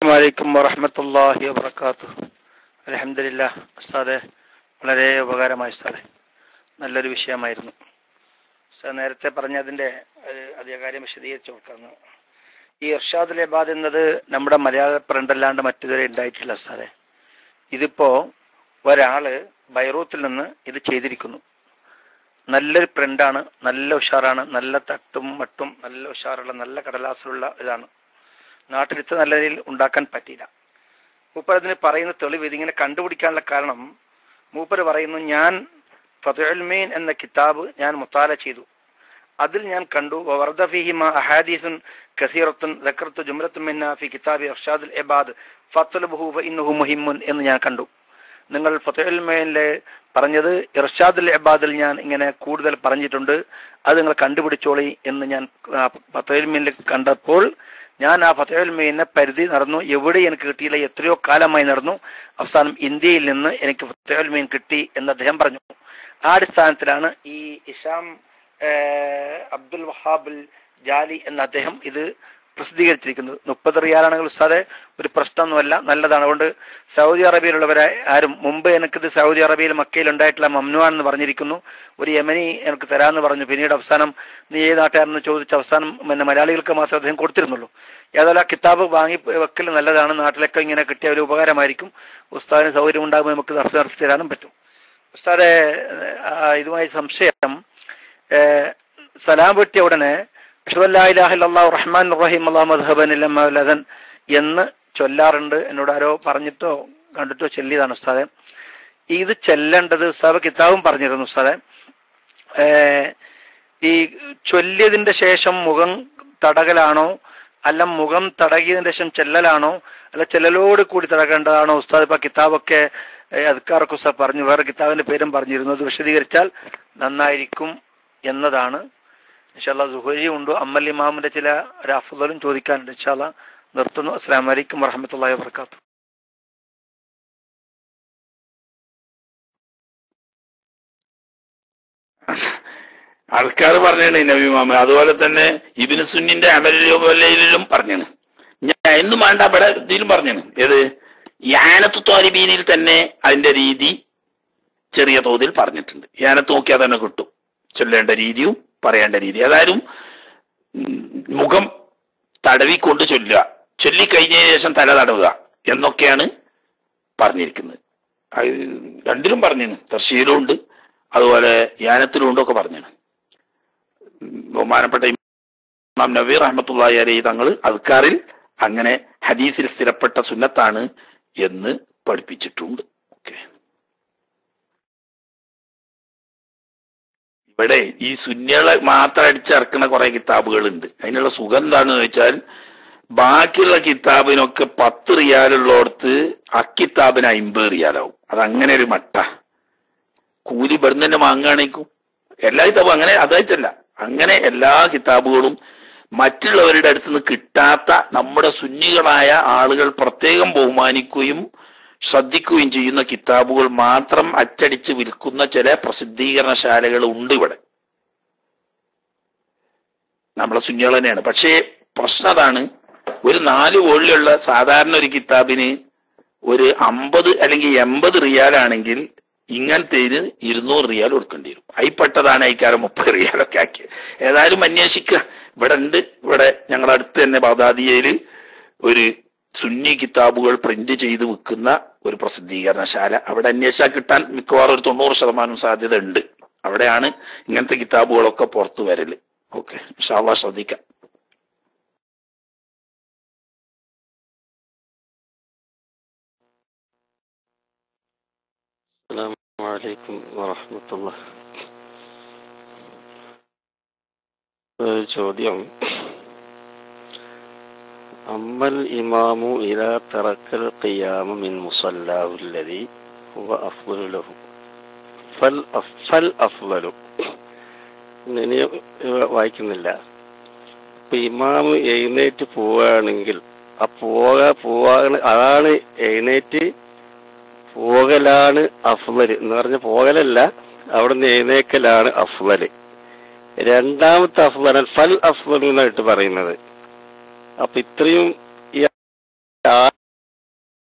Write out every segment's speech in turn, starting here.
അസ്സാം വലൈക്കും വറഹമത്തല്ലാഹി വബർക്കാത്തു അലഹമില്ല ഉസ്താദെ വളരെ ഉപകാരമായി ഉസ്താദെ നല്ലൊരു വിഷയമായിരുന്നു ഉസ്താദ് നേരത്തെ പറഞ്ഞതിൻ്റെ ഒരു അധിക കാര്യം വിശദീകരിച്ചു കൊടുക്കാന്ന് ഈ ഇർഷാദുൽ ഇബാദ് എന്നത് നമ്മുടെ മലയാള പ്രിൻ്റല്ലാണ്ട് മറ്റൊരു ഉണ്ടായിട്ടില്ല ഉസ്താദെ ഇതിപ്പോ ഒരാള് ബൈറൂത്തിൽ നിന്ന് ഇത് ചെയ്തിരിക്കുന്നു നല്ലൊരു പ്രിന്റാണ് നല്ല ഉഷാറാണ് നല്ല തട്ടും മട്ടും നല്ല ഉഷാറുള്ള നല്ല കടലാസിലുള്ള ഇതാണ് നാട്ടിലിത്ത് നല്ല രീതിയിൽ ഉണ്ടാക്കാൻ പറ്റിയില്ല മൂപ്പർ അതിന് പറയുന്ന തെളിവ് ഇതിങ്ങനെ കണ്ടുപിടിക്കാനുള്ള കാരണം മൂപ്പർ പറയുന്നു ഞാൻ ഫതുൽമീൻ എന്ന കിതാബ് ഞാൻ മുത്താല ചെയ്തു അതിൽ ഞാൻ കണ്ടു വർദ ഫീഹിമ അഹാദീസുൻ കസീറത്തുൻ ദക്രത്തു ജുംറത്തു മിന്ന ഫി കിതാബി അർഷാദുൽ ഇബാദ് ഫത്തുൽബുഹു ഫഇന്നഹു മുഹിമ്മുൻ എന്ന് ഞാൻ കണ്ടു നിങ്ങൾ ഫത്തുൽമീനിലെ പറഞ്ഞത് ഇർഷാദുൽ ഇബാദിൽ ഞാൻ ഇങ്ങനെ കൂടുതൽ പറഞ്ഞിട്ടുണ്ട് അത് നിങ്ങൾ കണ്ടുപിടിച്ചോളി എന്ന് ഞാൻ ഫത്തുൽമീനിൽ കണ്ടപ്പോൾ ഞാൻ ആ ഫത്തേൽ മീനെ പരിധി നടന്നു എവിടെ എനിക്ക് കിട്ടിയില്ല എത്രയോ കാലമായി നടന്നു അവസാനം ഇന്ത്യയിൽ നിന്ന് എനിക്ക് ഫത്തേൽ മീൻ കിട്ടി എന്ന് അദ്ദേഹം പറഞ്ഞു ആ അടിസ്ഥാനത്തിലാണ് ഈ ഇഷാം അബ്ദുൽ വഹാബുൽ ജാലി എന്ന അദ്ദേഹം ഇത് പ്രസിദ്ധീകരിച്ചിരിക്കുന്നത് മുപ്പത് റിയാലാണെങ്കിൽ ഉസ്താദെ ഒരു പ്രശ്നമൊന്നുമല്ല നല്ലതാണ് അതുകൊണ്ട് സൗദി അറേബ്യയിലുള്ളവരെ ആരും മുമ്പ് എനിക്കിത് സൗദി അറേബ്യയിൽ മക്കയിൽ ഉണ്ടായിട്ടുള്ള മമ്നുവാണെന്ന് പറഞ്ഞിരിക്കുന്നു ഒരു യമനി എനിക്ക് തരാമെന്ന് പറഞ്ഞു പിന്നീട് അവസാനം നീ ഏത് നാട്ടുകാരെന്ന് ചോദിച്ച അവസാനം പിന്നെ മലയാളികൾക്ക് മാത്രമേ അദ്ദേഹം കൊടുത്തിരുന്നുള്ളൂ ഏതായാലും ആ കിതാബ് വാങ്ങി വെക്കൽ നല്ലതാണ് നാട്ടിലൊക്കെ ഇങ്ങനെ കിട്ടിയ ഒരു ഉപകാരമായിരിക്കും ഉസ്താദിന് സൗകര്യം ഉണ്ടാകുമ്പോൾ നമുക്ക് ദർശനം നടത്തി തരാനും പറ്റും ഉസ്താദെ ഇതുമായി സംശയം സലാം വെട്ടിയ ഉടനെ റഹ്മാൻ റഹീം അള്ളാഹ് എന്ന് ചൊല്ലാറുണ്ട് എന്നോട് ആരോ പറഞ്ഞിട്ടോ കണ്ടിട്ടോ ചൊല്ലിയതാണ് ഉസ്താദെ ഇത് ചെല്ലേണ്ടത് ഉസ്താദ് കിതാബും പറഞ്ഞിരുന്നു ഉസ്താദെ ഈ ചൊല്ലിയതിന്റെ ശേഷം മുഖം തടകലാണോ അല്ല മുഖം തടകിയതിന് ശേഷം ചെല്ലലാണോ അല്ല ചെല്ലലോട് കൂടി തടകേണ്ടതാണോ ഉസ്താദ് ഇപ്പൊ കിതാബൊക്കെ അദ്ക്കാർക്ക് ഉസ്താദ് പറഞ്ഞു വേറെ കിതാബിന്റെ പേരും പറഞ്ഞിരുന്നു അത് വിശദീകരിച്ചാൽ നന്നായിരിക്കും എന്നതാണ് ഇൻഷാല്ല സുഹരി ഉണ്ട് അമ്മൽ ഇമാമിന്റെ ചില ഒരു അഫ്ദലും ചോദിക്കാനുണ്ട് ഇൻഷാല്ല നിർത്തുന്നു അസ്സാം വലൈക്കും വറഹമത്തല്ലാ വർക്കാത്തു ആൾക്കാർ പറഞ്ഞാണ് നബിമാമ അതുപോലെ തന്നെ ഇബിന് സുന്നിന്റെ അമലിലും പറഞ്ഞാണ് ഞാൻ എന്നും വേണ്ട അവിടെ ഇതിലും പറഞ്ഞാണ് ഏത് യാനത്ത് തോരിബീനിൽ തന്നെ അതിന്റെ രീതി ചെറിയ തോതിൽ പറഞ്ഞിട്ടുണ്ട് യാനത്ത് നോക്കിയാൽ തന്നെ കിട്ടും ചൊല്ലേണ്ട രീതിയും പറയേണ്ട രീതി ഏതായാലും മുഖം തടവിക്കൊണ്ട് ചൊല്ലുക ചൊല്ലിക്കഴിഞ്ഞതിന് ശേഷം തല തടവുക എന്നൊക്കെയാണ് പറഞ്ഞിരിക്കുന്നത് രണ്ടിലും പറഞ്ഞിന് തർശീലും ഉണ്ട് അതുപോലെ യാനത്തിലും ഉണ്ടൊക്കെ പറഞ്ഞാണ് ബഹുമാനപ്പെട്ട ഇമാം നബീർ അഹമ്മത്തുള്ളി അലൈ തങ്ങൾ അദ്ക്കാറിൽ അങ്ങനെ ഹദീസിൽ സ്ഥിരപ്പെട്ട സുന്നത്താണ് എന്ന് പഠിപ്പിച്ചിട്ടുണ്ട് ഓക്കെ ഇവിടെ ഈ സുന്യകളെ മാത്രം അടിച്ചിറക്കുന്ന കുറെ കിതാബുകൾ ഉണ്ട് അതിനുള്ള സുഖം എന്താണെന്ന് ചോദിച്ചാൽ ബാക്കിയുള്ള കിതാബിനൊക്കെ പത്ത് റിയാലുള്ളടത്ത് അക്കിതാബിന് അമ്പത് റിയാലാവും അത് അങ്ങനെ ഒരു മട്ട കൂലി ഇവിടുന്ന് തന്നെ വാങ്ങുകയാണേക്കും എല്ലാ കിതാബും അങ്ങനെ അതായിട്ടല്ല അങ്ങനെ എല്ലാ കിതാബുകളും മറ്റുള്ളവരുടെ അടുത്ത് നിന്ന് കിട്ടാത്ത നമ്മുടെ സുന്നികളായ ആളുകൾ പ്രത്യേകം ബഹുമാനിക്കുകയും ശ്രദ്ധിക്കുകയും ചെയ്യുന്ന കിതാബുകൾ മാത്രം അച്ചടിച്ച് വിൽക്കുന്ന ചില പ്രസിദ്ധീകരണശാലകൾ ഉണ്ട് ഇവിടെ നമ്മളെ സുന്നികൾ തന്നെയാണ് പക്ഷേ പ്രശ്നം അതാണ് ഒരു നാല് വോളിലുള്ള സാധാരണ ഒരു കിതാബിന് ഒരു അമ്പത് അല്ലെങ്കിൽ എൺപത് റിയാലാണെങ്കിൽ ഇങ്ങനത്തേന് ഇരുന്നൂറ് റിയാൽ കൊടുക്കേണ്ടി വരും അയിപ്പെട്ടതാണ് അയക്കാരം മുപ്പത് റിയാലൊക്കെ ആക്കി ഏതായാലും അന്വേഷിക്കുക ഇവിടെ ഉണ്ട് ഇവിടെ ഞങ്ങളുടെ അടുത്ത് തന്നെ ബാദാദിയയില് ഒരു സുന്നി കിതാബുകൾ പ്രിന്റ് ചെയ്ത് വിൽക്കുന്ന ഒരു പ്രസിദ്ധീകരണശാല അവിടെ അന്വേഷിച്ചാൽ കിട്ടാൻ മിക്കവാറും ഒരു തൊണ്ണൂറ് ശതമാനം സാധ്യത ഉണ്ട് അവിടെയാണ് ഇങ്ങനത്തെ കിതാബുകളൊക്കെ പുറത്തു വരല് ഓക്കെ ഇൻഷാല്ലാ ശ്രദ്ധിക്കാം السلام عليكم ورحمة الله ഒരു ചോദ്യം അമ്മൽ ഇമാമു ഇലാ തറക്കൽ ഖിയാമ മിൻ മുസല്ലാഹു الذي هو أفضل له ഫൽ ഫൽ അഫ്ലലു ഇനി വായിക്കുന്നില്ല ഇപ്പൊ ഇമാമ് എഴുന്നേറ്റ് പോവുകയാണെങ്കിൽ ആ പോക പോവാണ് അതാണ് എഴുന്നേറ്റ് പോകലാണ് അഫ്ലല് എന്ന് പറഞ്ഞ പോകലല്ല അവിടുന്ന് എഴുന്നേക്കലാണ് അഫ്ലല് രണ്ടാമത്തെ അഫ്ലൽ ഫൽ അഫ്ലൽ എന്നായിട്ട് പറയുന്നത് അപ്പൊ ഇത്രയും ഈ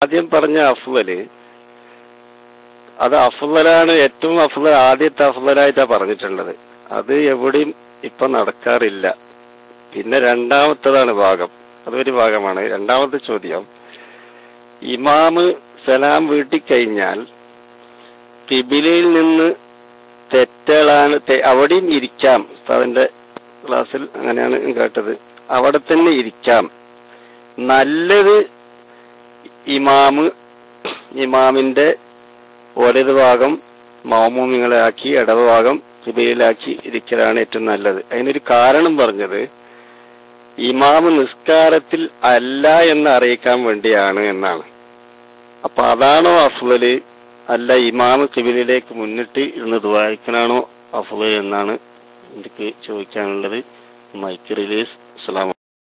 ആദ്യം പറഞ്ഞ അഫ്വല് അത് അഫ്വലാണ് ഏറ്റവും അഫ്വൽ ആദ്യത്തെ അഫ്വലായിട്ടാ പറഞ്ഞിട്ടുള്ളത് അത് എവിടെയും ഇപ്പൊ നടക്കാറില്ല പിന്നെ രണ്ടാമത്തതാണ് ഭാഗം അതൊരു ഭാഗമാണ് രണ്ടാമത്തെ ചോദ്യം ഇമാമ് സലാം വീട്ടിക്കഴിഞ്ഞാൽ കിബിലയിൽ നിന്ന് തെറ്റലാണ് തെ- അവിടെയും ഇരിക്കാം ഉസ്താദിന്റെ ക്ലാസ്സിൽ അങ്ങനെയാണ് കേട്ടത് അവിടെ തന്നെ ഇരിക്കാം നല്ലത് ഇമാമ് ഇമാമിന്റെ വലത് ഭാഗം മൗമൂമിങ്ങളെ ആക്കി ഇടത് ഭാഗം കിബിലയിലാക്കി ഇരിക്കലാണ് ഏറ്റവും നല്ലത് അതിനൊരു കാരണം പറഞ്ഞത് ഇമാമ് നിസ്കാരത്തിൽ അല്ല എന്ന് അറിയിക്കാൻ വേണ്ടിയാണ് എന്നാണ് അപ്പൊ അതാണോ അഫ്ലല് അല്ല ഇമാമ് കിബിലിലേക്ക് മുന്നിട്ട് ഇരുന്ന് ദ്വാരിക്കലാണോ അഫ്ലൽ എന്നാണ് എനിക്ക് ചോദിക്കാനുള്ളത് മൈക്ക് റിലീസ് അസ്സലാമു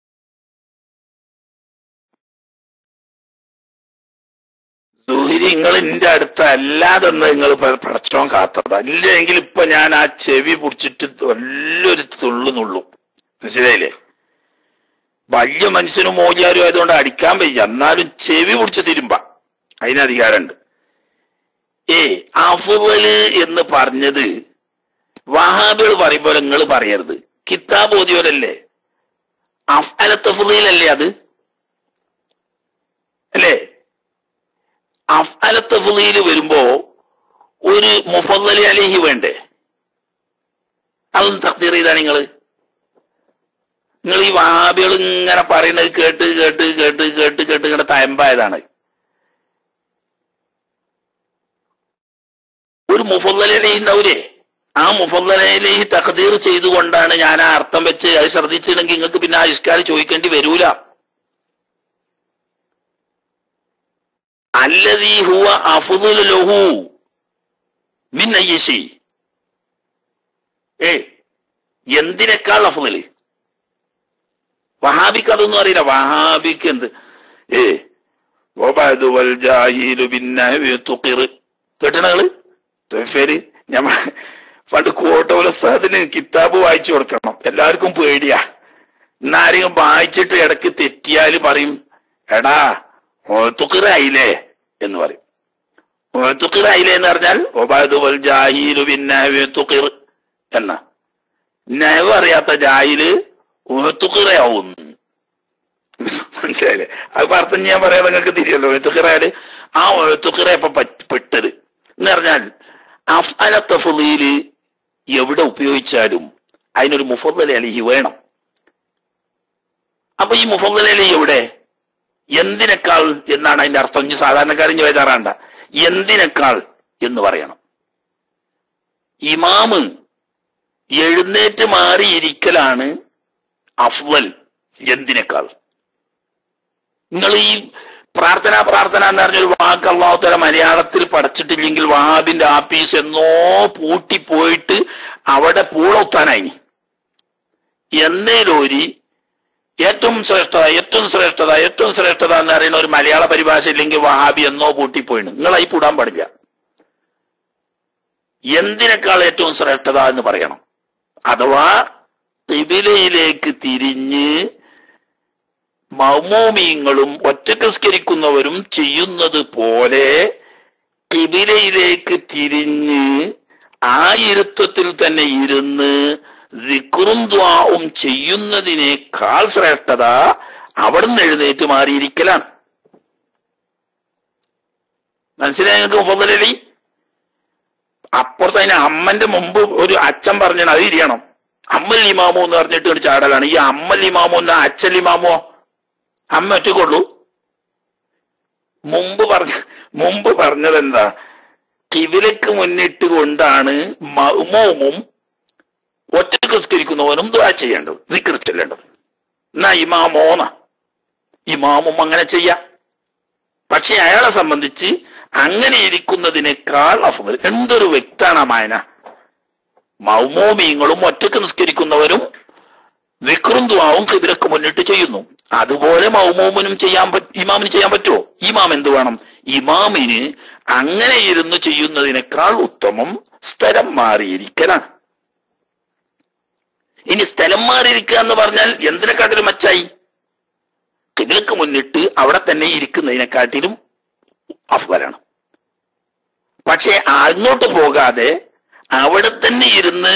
സുഹിരി നിങ്ങൾ എന്റെ അടുത്ത് അല്ലാതെന്ന് നിങ്ങൾ പടച്ചോൻ കാത്തത് അല്ലെങ്കിൽ ഇപ്പൊ ഞാൻ ആ ചെവി പിടിച്ചിട്ട് വലിയൊരു തുള്ളു നുള്ളും മനസ്സിലായില്ലേ വലിയ മനുഷ്യനും മോചാരും ആയതുകൊണ്ട് അടിക്കാൻ വയ്യ എന്നാലും ചെവി പിടിച്ച് തിരുമ്പ അതിന് അധികാരമുണ്ട് ഏ അഫുവല് എന്ന് പറഞ്ഞത് വഹാബികൾ പറയുമ്പോൾ നിങ്ങൾ പറയരുത് കിതാബ് ഓതിയോലല്ലേ അഫലത്തഫുലല്ലേ അത് അല്ലേ അഫലത്തഫുലയിൽ വരുമ്പോ ഒരു മുഫല്ലി അലിഹി വേണ്ടേ അതൊന്ന് തക്തീർ ചെയ്താ നിങ്ങള് നിങ്ങൾ ഈ വാബികൾ ഇങ്ങനെ പറയുന്നത് കേട്ട് കേട്ട് കേട്ട് കേട്ട് കേട്ട് ഇങ്ങനെ തയമ്പായതാണ് ഒരു മുഫല്ലലി ഉണ്ടാവൂലേ ആ മുഫല്ലലി തഖദീർ ചെയ്തുകൊണ്ടാണ് ഞാൻ ആ അർത്ഥം വെച്ച് അത് ശ്രദ്ധിച്ചില്ലെങ്കിൽ നിങ്ങൾക്ക് പിന്നെ ആ ഇഷ്കാൽ ചോദിക്കേണ്ടി വരൂല അല്ലദീ ഹുവ അഫ്ദുലു ലഹു മിൻ അയ്യിശി ഏ എന്തിനേക്കാൾ അഫ്ദല് വഹാബിക്ക് അതൊന്നും അറിയില്ല വഹാബിക്ക് എന്ത് ഏ വബഅദു വൽ ജാഹിലു ബിന്നഹ്വി തുഖിർ കേട്ടണങ്ങള് പേര് ഞമ്മ പണ്ട് കോട്ടോലസ്ഥാനത്തിന് കിതാബ് വായിച്ചു കൊടുക്കണം എല്ലാവർക്കും പേടിയാ എന്നാരെങ്കിലും വായിച്ചിട്ട് ഇടക്ക് തെറ്റിയാല് പറയും എടാ തുക്കിറായില്ലേ എന്ന് പറയും തുക്കിറായില്ലേ എന്ന് പറഞ്ഞാൽ ഒബാദു വൽ ജാഹിലു ബിന്നഹ്വി തുഖിർ എന്ന നഹവ് അറിയാത്ത ജാഹില് തുക്കിറയാവും മനസ്സിലായില്ലേ അത് അർത്ഥം ഞാൻ പറയാതെ നിങ്ങൾക്ക് തിരിയല്ലോ തുക്കിറയാല് ആ തുക്കിറ ഇപ്പൊ പെട്ടത് എന്ന് പറഞ്ഞാൽ അഫ്അല തഫ്ലീല് എവിടെ ഉപയോഗിച്ചാലും അതിനൊരു മുഫദ്ദൽ അലിഹി വേണം അപ്പൊ ഈ മുഫദ്ദൽ അലി എവിടെ എന്തിനേക്കാൾ എന്നാണ് അതിന്റെ അർത്ഥം ഇനി സാധാരണക്കാരൻ ചോദിച്ചാറാണ്ട എന്തിനേക്കാൾ എന്ന് പറയണം ഇമാമ് എഴുന്നേറ്റ് മാറിയിരിക്കലാണ് അഫ്വൽ എന്തിനേക്കാൾ നിങ്ങൾ ഈ പ്രാർത്ഥന പ്രാർത്ഥന എന്ന് പറഞ്ഞൊരു വാക്ക് അള്ളാഹുത്തല മലയാളത്തിൽ പഠിച്ചിട്ടില്ലെങ്കിൽ വഹാബിന്റെ ആപ്പീസ് എന്നോ പൂട്ടിപ്പോയിട്ട് അവിടെ പൂളൊത്താനായി എന്നേലൊരി ഏറ്റവും ശ്രേഷ്ഠത ഏറ്റവും ശ്രേഷ്ഠത ഏറ്റവും ശ്രേഷ്ഠത എന്ന് പറയുന്ന ഒരു മലയാള പരിഭാഷ ഇല്ലെങ്കിൽ വഹാബി എന്നോ പൂട്ടിപ്പോയിണ് നിങ്ങളായി പൂടാൻ പാടില്ല എന്തിനേക്കാൾ ഏറ്റവും ശ്രേഷ്ഠത എന്ന് പറയണം അഥവാ തിബിലയിലേക്ക് തിരിഞ്ഞ് മൗമോമീങ്ങളും ഒറ്റക്കസ്കരിക്കുന്നവരും ചെയ്യുന്നത് പോലെ കിബിലയിലേക്ക് തിരിഞ്ഞ് ആ ഇരുത്തത്തിൽ തന്നെ ഇരുന്ന് ദിക്റും ദ്വാവും ചെയ്യുന്നതിനേക്കാൾ ശ്രേഷ്ഠത അവിടുന്ന് എഴുന്നേറ്റ് മാറിയിരിക്കലാണ് മനസ്സിലായി നിങ്ങൾക്ക് മുഫല്ലലി അപ്പുറത്ത് അതിന് അമ്മന്റെ മുമ്പ് ഒരു അച്ഛൻ പറഞ്ഞാൽ അത് ഇരിയണം അമ്മൽ ഇമാമോ എന്ന് പറഞ്ഞിട്ട് ഒരു ചാടലാണ് ഈ അമ്മൽ ഇമാമോ എന്നാ അച്ഛൽ ഇമാമോ അമ്മ ഒറ്റക്കൊള്ളൂ മുമ്പ് പറഞ്ഞ മുമ്പ് പറഞ്ഞത് എന്താ കിവിലക്ക് മുന്നിട്ട് കൊണ്ടാണ് മൗമവും ഒറ്റക്കസ്കരിക്കുന്നവനും ദ്വാ ചെയ്യേണ്ടത് ദിക്കർ ചെല്ലേണ്ടത് എന്നാ ഇമാമോന്ന ഇമാമും അങ്ങനെ ചെയ്യാം പക്ഷെ അയാളെ സംബന്ധിച്ച് അങ്ങനെ ഇരിക്കുന്നതിനേക്കാൾ അഫുദൽ എന്തൊരു വ്യക്താണ് ആ മായന മൗമോമീങ്ങളും ഒറ്റക്ക് നിസ്കരിക്കുന്നവരും വിക്രും ദ്വാവും കിബിലക്ക് മുന്നിട്ട് ചെയ്യുന്നു അതുപോലെ മൗമോമിനും ചെയ്യാൻ പറ്റ ഇമാമിന് ചെയ്യാൻ പറ്റുമോ ഇമാം എന്ത് വേണം ഇമാമിന് അങ്ങനെ ഇരുന്ന് ചെയ്യുന്നതിനേക്കാൾ ഉത്തമം സ്ഥലം മാറിയിരിക്കലാണ് ഇനി സ്ഥലം മാറിയിരിക്കുക എന്ന് പറഞ്ഞാൽ എന്തിനെക്കാട്ടിലും മച്ചായി കിബിലക്ക് മുന്നിട്ട് അവിടെ തന്നെ ഇരിക്കുന്നതിനെക്കാട്ടിലും അഫ്ദലാണ് പക്ഷെ അങ്ങോട്ട് പോകാതെ അവിടെ തന്നെ ഇരുന്ന്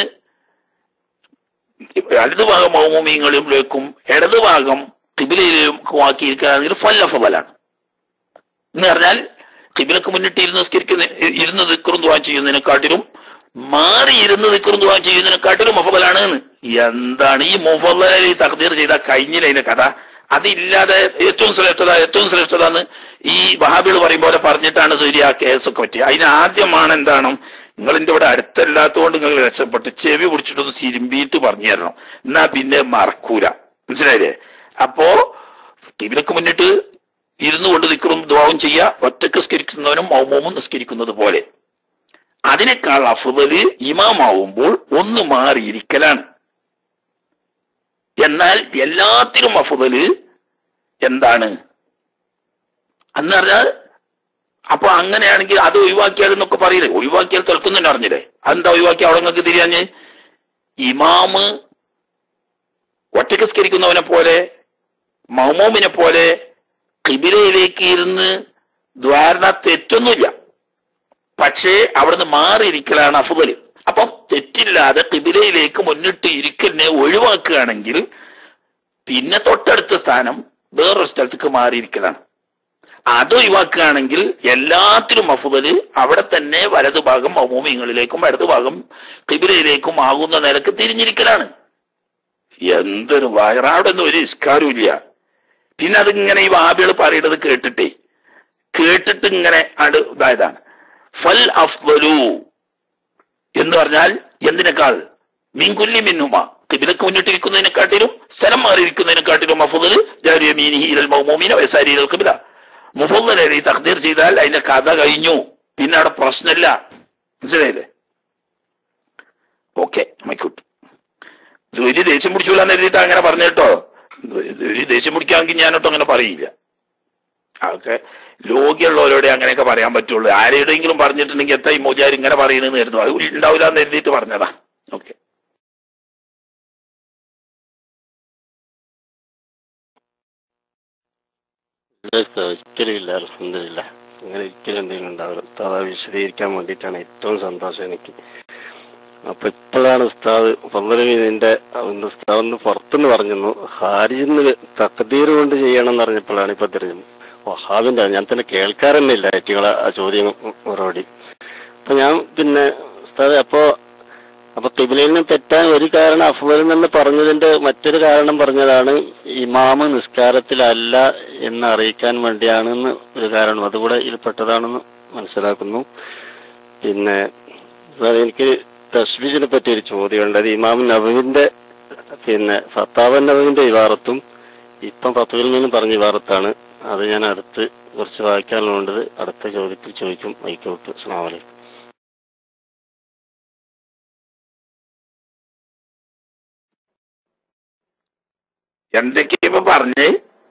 വലതുഭാഗം മൗമൂമിങ്ങളിലേക്കും ഇടതുഭാഗം കിബിലയിലേക്കും ആക്കിയിരിക്കുകയാണെങ്കിൽ ഫല്ലഫലാണ് എന്ന് പറഞ്ഞാൽ കിബിലക്ക് മുന്നിട്ട് ഇരുന്ന് നിസ്കരിക്കുന്ന ഇരുന്ന് ദിക്കറും ദുവാൻ ചെയ്യുന്നതിനെക്കാട്ടിലും മാറി ഇരുന്ന് ദിക്കറും ദുവാൻ ചെയ്യുന്നതിനെക്കാട്ടിലും മുഫബലാണ് എന്ന് എന്താണ് ഈ മുഫബലി തഖദീർ ചെയ്ത കഴിഞ്ഞില്ല അതിന്റെ കഥ അതില്ലാതെ ഏറ്റവും ശ്രേഷ്ഠത ഏറ്റവും ശ്രേഷ്ഠത എന്ന് ഈ വഹാബികൾ പറയും പോലെ പറഞ്ഞിട്ടാണ് സൂര്യ ആ കേസൊക്കെ പറ്റിയത് അതിന് ആദ്യമാണ് എന്താണ് നിങ്ങൾ എന്റെ ഇവിടെ അടുത്തല്ലാത്തതുകൊണ്ട് നിങ്ങൾ രക്ഷപ്പെട്ട് ചെവി പിടിച്ചിട്ടൊന്ന് തിരുമ്പിയിട്ട് പറഞ്ഞു തരണം എന്നാ പിന്നെ മറക്കൂല മനസ്സിലായില്ലേ അപ്പോ ടിവിലൊക്കെ മുന്നിട്ട് ഇരുന്നു കൊണ്ട് നിൽക്കണം ദ്വാവും ചെയ്യുക ഒറ്റക്ക് നിസ്കരിക്കുന്നവനും മൗമവും നിസ്കരിക്കുന്നത് പോലെ അതിനേക്കാൾ അഫുദല് ഇമാമാവുമ്പോൾ ഒന്ന് മാറിയിരിക്കലാണ് എന്നാൽ എല്ലാത്തിലും അഫുദല് എന്താണ് എന്ന് പറഞ്ഞാൽ അപ്പൊ അങ്ങനെയാണെങ്കിൽ അത് ഒഴിവാക്കിയാൽ എന്നൊക്കെ പറയില്ലേ ഒഴിവാക്കിയാൽ തിളക്കുന്നുണ്ട് അറിഞ്ഞില്ലേ അതെന്താ ഒഴിവാക്കി അവിടെ നിങ്ങൾക്ക് തിരിയാഞ്ഞ് ഇമാമ് ഒറ്റക്ക് സ്കരിക്കുന്നവനെ പോലെ മഹമൂമിനെ പോലെ കിബിലയിലേക്ക് ഇരുന്ന് ദ്വാരണ തെറ്റൊന്നുമില്ല പക്ഷേ അവിടുന്ന് മാറിയിരിക്കലാണ് അഫുദല് അപ്പം തെറ്റില്ലാതെ കിബിലയിലേക്ക് മുന്നിട്ട് ഇരിക്കലിനെ ഒഴിവാക്കുകയാണെങ്കിൽ പിന്നെ തൊട്ടടുത്ത സ്ഥാനം വേറൊരു സ്ഥലത്തേക്ക് മാറിയിരിക്കലാണ് അത് ഒഴിവാക്കുകയാണെങ്കിൽ എല്ലാത്തിലും അഫുദല് അവിടെ തന്നെ വലതുഭാഗം മൗമൂമിങ്ങളിലേക്കും ഇടതുഭാഗം കിബിലയിലേക്കും ആകുന്ന നിലക്ക് തിരിഞ്ഞിരിക്കലാണ് എന്തൊരു വയറാവിടെ ഒന്നും ഒരു ഇസ്കാരും ഇല്ല പിന്നെ അതിങ്ങനെ ഈ വാബികൾ പറയുന്നത് കേട്ടിട്ടേ കേട്ടിട്ട് ഇങ്ങനെ അട് ഇതായതാണ് ഫൽ അഫ്വലു എന്ന് പറഞ്ഞാൽ എന്തിനേക്കാൾ മീൻകുല്ലി മിന്നുമ കിബിലക്ക് മുന്നിട്ടിരിക്കുന്നതിനെക്കാട്ടിലും സ്ഥലം മാറിയിരിക്കുന്നതിനെക്കാട്ടിലും അഫുദൽ ജാരിയമീനിഹി ഇലൽ മൗമൂമിന വയസാരി ഇലൽ കിബില മുഫല്ലി തഖ്ദീർ ചെയ്താൽ അതിന്റെ കഥ കഴിഞ്ഞു പിന്നെ അവിടെ പ്രശ്നമില്ല മനസ്സിലായില്ലേ ഓക്കെ മൈക്കൂട്ട് ഒരു ദേഷ്യം പിടിച്ചൂലെന്ന് എഴുതിയിട്ട് അങ്ങനെ പറഞ്ഞു കേട്ടോ ഒരു ദേഷ്യം പിടിക്കാമെങ്കിൽ ഞാനോട്ടോ അങ്ങനെ പറയില്ല അതൊക്കെ ലോകിയുള്ളവരോടെ അങ്ങനെയൊക്കെ പറയാൻ പറ്റുള്ളൂ ആരുടെയെങ്കിലും പറഞ്ഞിട്ടുണ്ടെങ്കിൽ എത്ര ഈ മോചാരി ഇങ്ങനെ പറയുന്നത് കരുതും അത് ഉണ്ടാവില്ല എന്ന് എഴുതിയിട്ട് പറഞ്ഞതാ ഓക്കെ ഒരിക്കലും ഇല്ല അലഹമില്ല അങ്ങനെ ഒരിക്കലും എന്തെങ്കിലും ഉണ്ടാവില്ല ഉസ്താദ് അത് വിശദീകരിക്കാൻ വേണ്ടിയിട്ടാണ് ഏറ്റവും സന്തോഷം എനിക്ക് അപ്പൊ ഇപ്പോഴാണ് ഉസ്താദ് പന്തലമീനിന്റെ ഉസ്താദ് ഒന്ന് പുറത്തുനിന്ന് പറഞ്ഞിരുന്നു ഹാരിന്ന് തക്കതീർ കൊണ്ട് ചെയ്യണം എന്ന് പറഞ്ഞപ്പോഴാണ് ഇപ്പൊ തിരിഞ്ഞത് വഹാബിന്റെ ഞാൻ തന്നെ കേൾക്കാറന്നെ ഇല്ല ഏറ്റുകളെ ആ ചോദ്യം മറുപടി അപ്പൊ ഞാൻ പിന്നെ ഉസ്താദ് അപ്പോ അപ്പൊ കിബിലയിൽ നിന്ന് തെറ്റാൻ ഒരു കാരണം അഫ്വൽ എന്ന് പറഞ്ഞതിന്റെ മറ്റൊരു കാരണം പറഞ്ഞതാണ് ഇമാമ് നിസ്കാരത്തിലല്ല എന്ന് അറിയിക്കാൻ വേണ്ടിയാണെന്ന് ഒരു കാരണം അതുകൂടെ ഇതിൽപ്പെട്ടതാണെന്ന് മനസ്സിലാക്കുന്നു പിന്നെ സാർ എനിക്ക് തസ്ബീജിനെ പറ്റി ഒരു ചോദ്യമുണ്ട് അത് ഇമാം നബുവിന്റെ പിന്നെ ഫത്താവൻ നബുവിന്റെ ഇവാറത്തും ഇപ്പം ഫത്തുവിൽ നിന്നും പറഞ്ഞ ഇവാറത്താണ് അത് ഞാൻ അടുത്ത് കുറച്ച് വായിക്കാനുള്ളത് അടുത്ത ചോദ്യത്തിൽ ചോദിക്കും മൈക്കോട്ട് അസ്സാം വലൈക്കും എന്തൊക്കെയാ ഇപ്പൊ പറഞ്ഞ്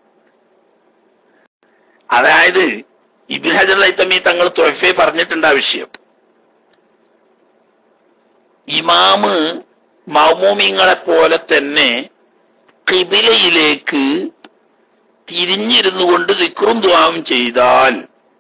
അതായത് ഇബിൻ ഹജർ ഐത്തമി തങ്ങൾ തൊഫെ പറഞ്ഞിട്ടുണ്ട് ആ വിഷയം ഇമാമ് മൗമൂമിങ്ങളെ പോലെ തന്നെ കിബിലയിലേക്ക് തിരിഞ്ഞിരുന്നു കൊണ്ട് ദിക്റും ദ്വാവും ചെയ്താൽ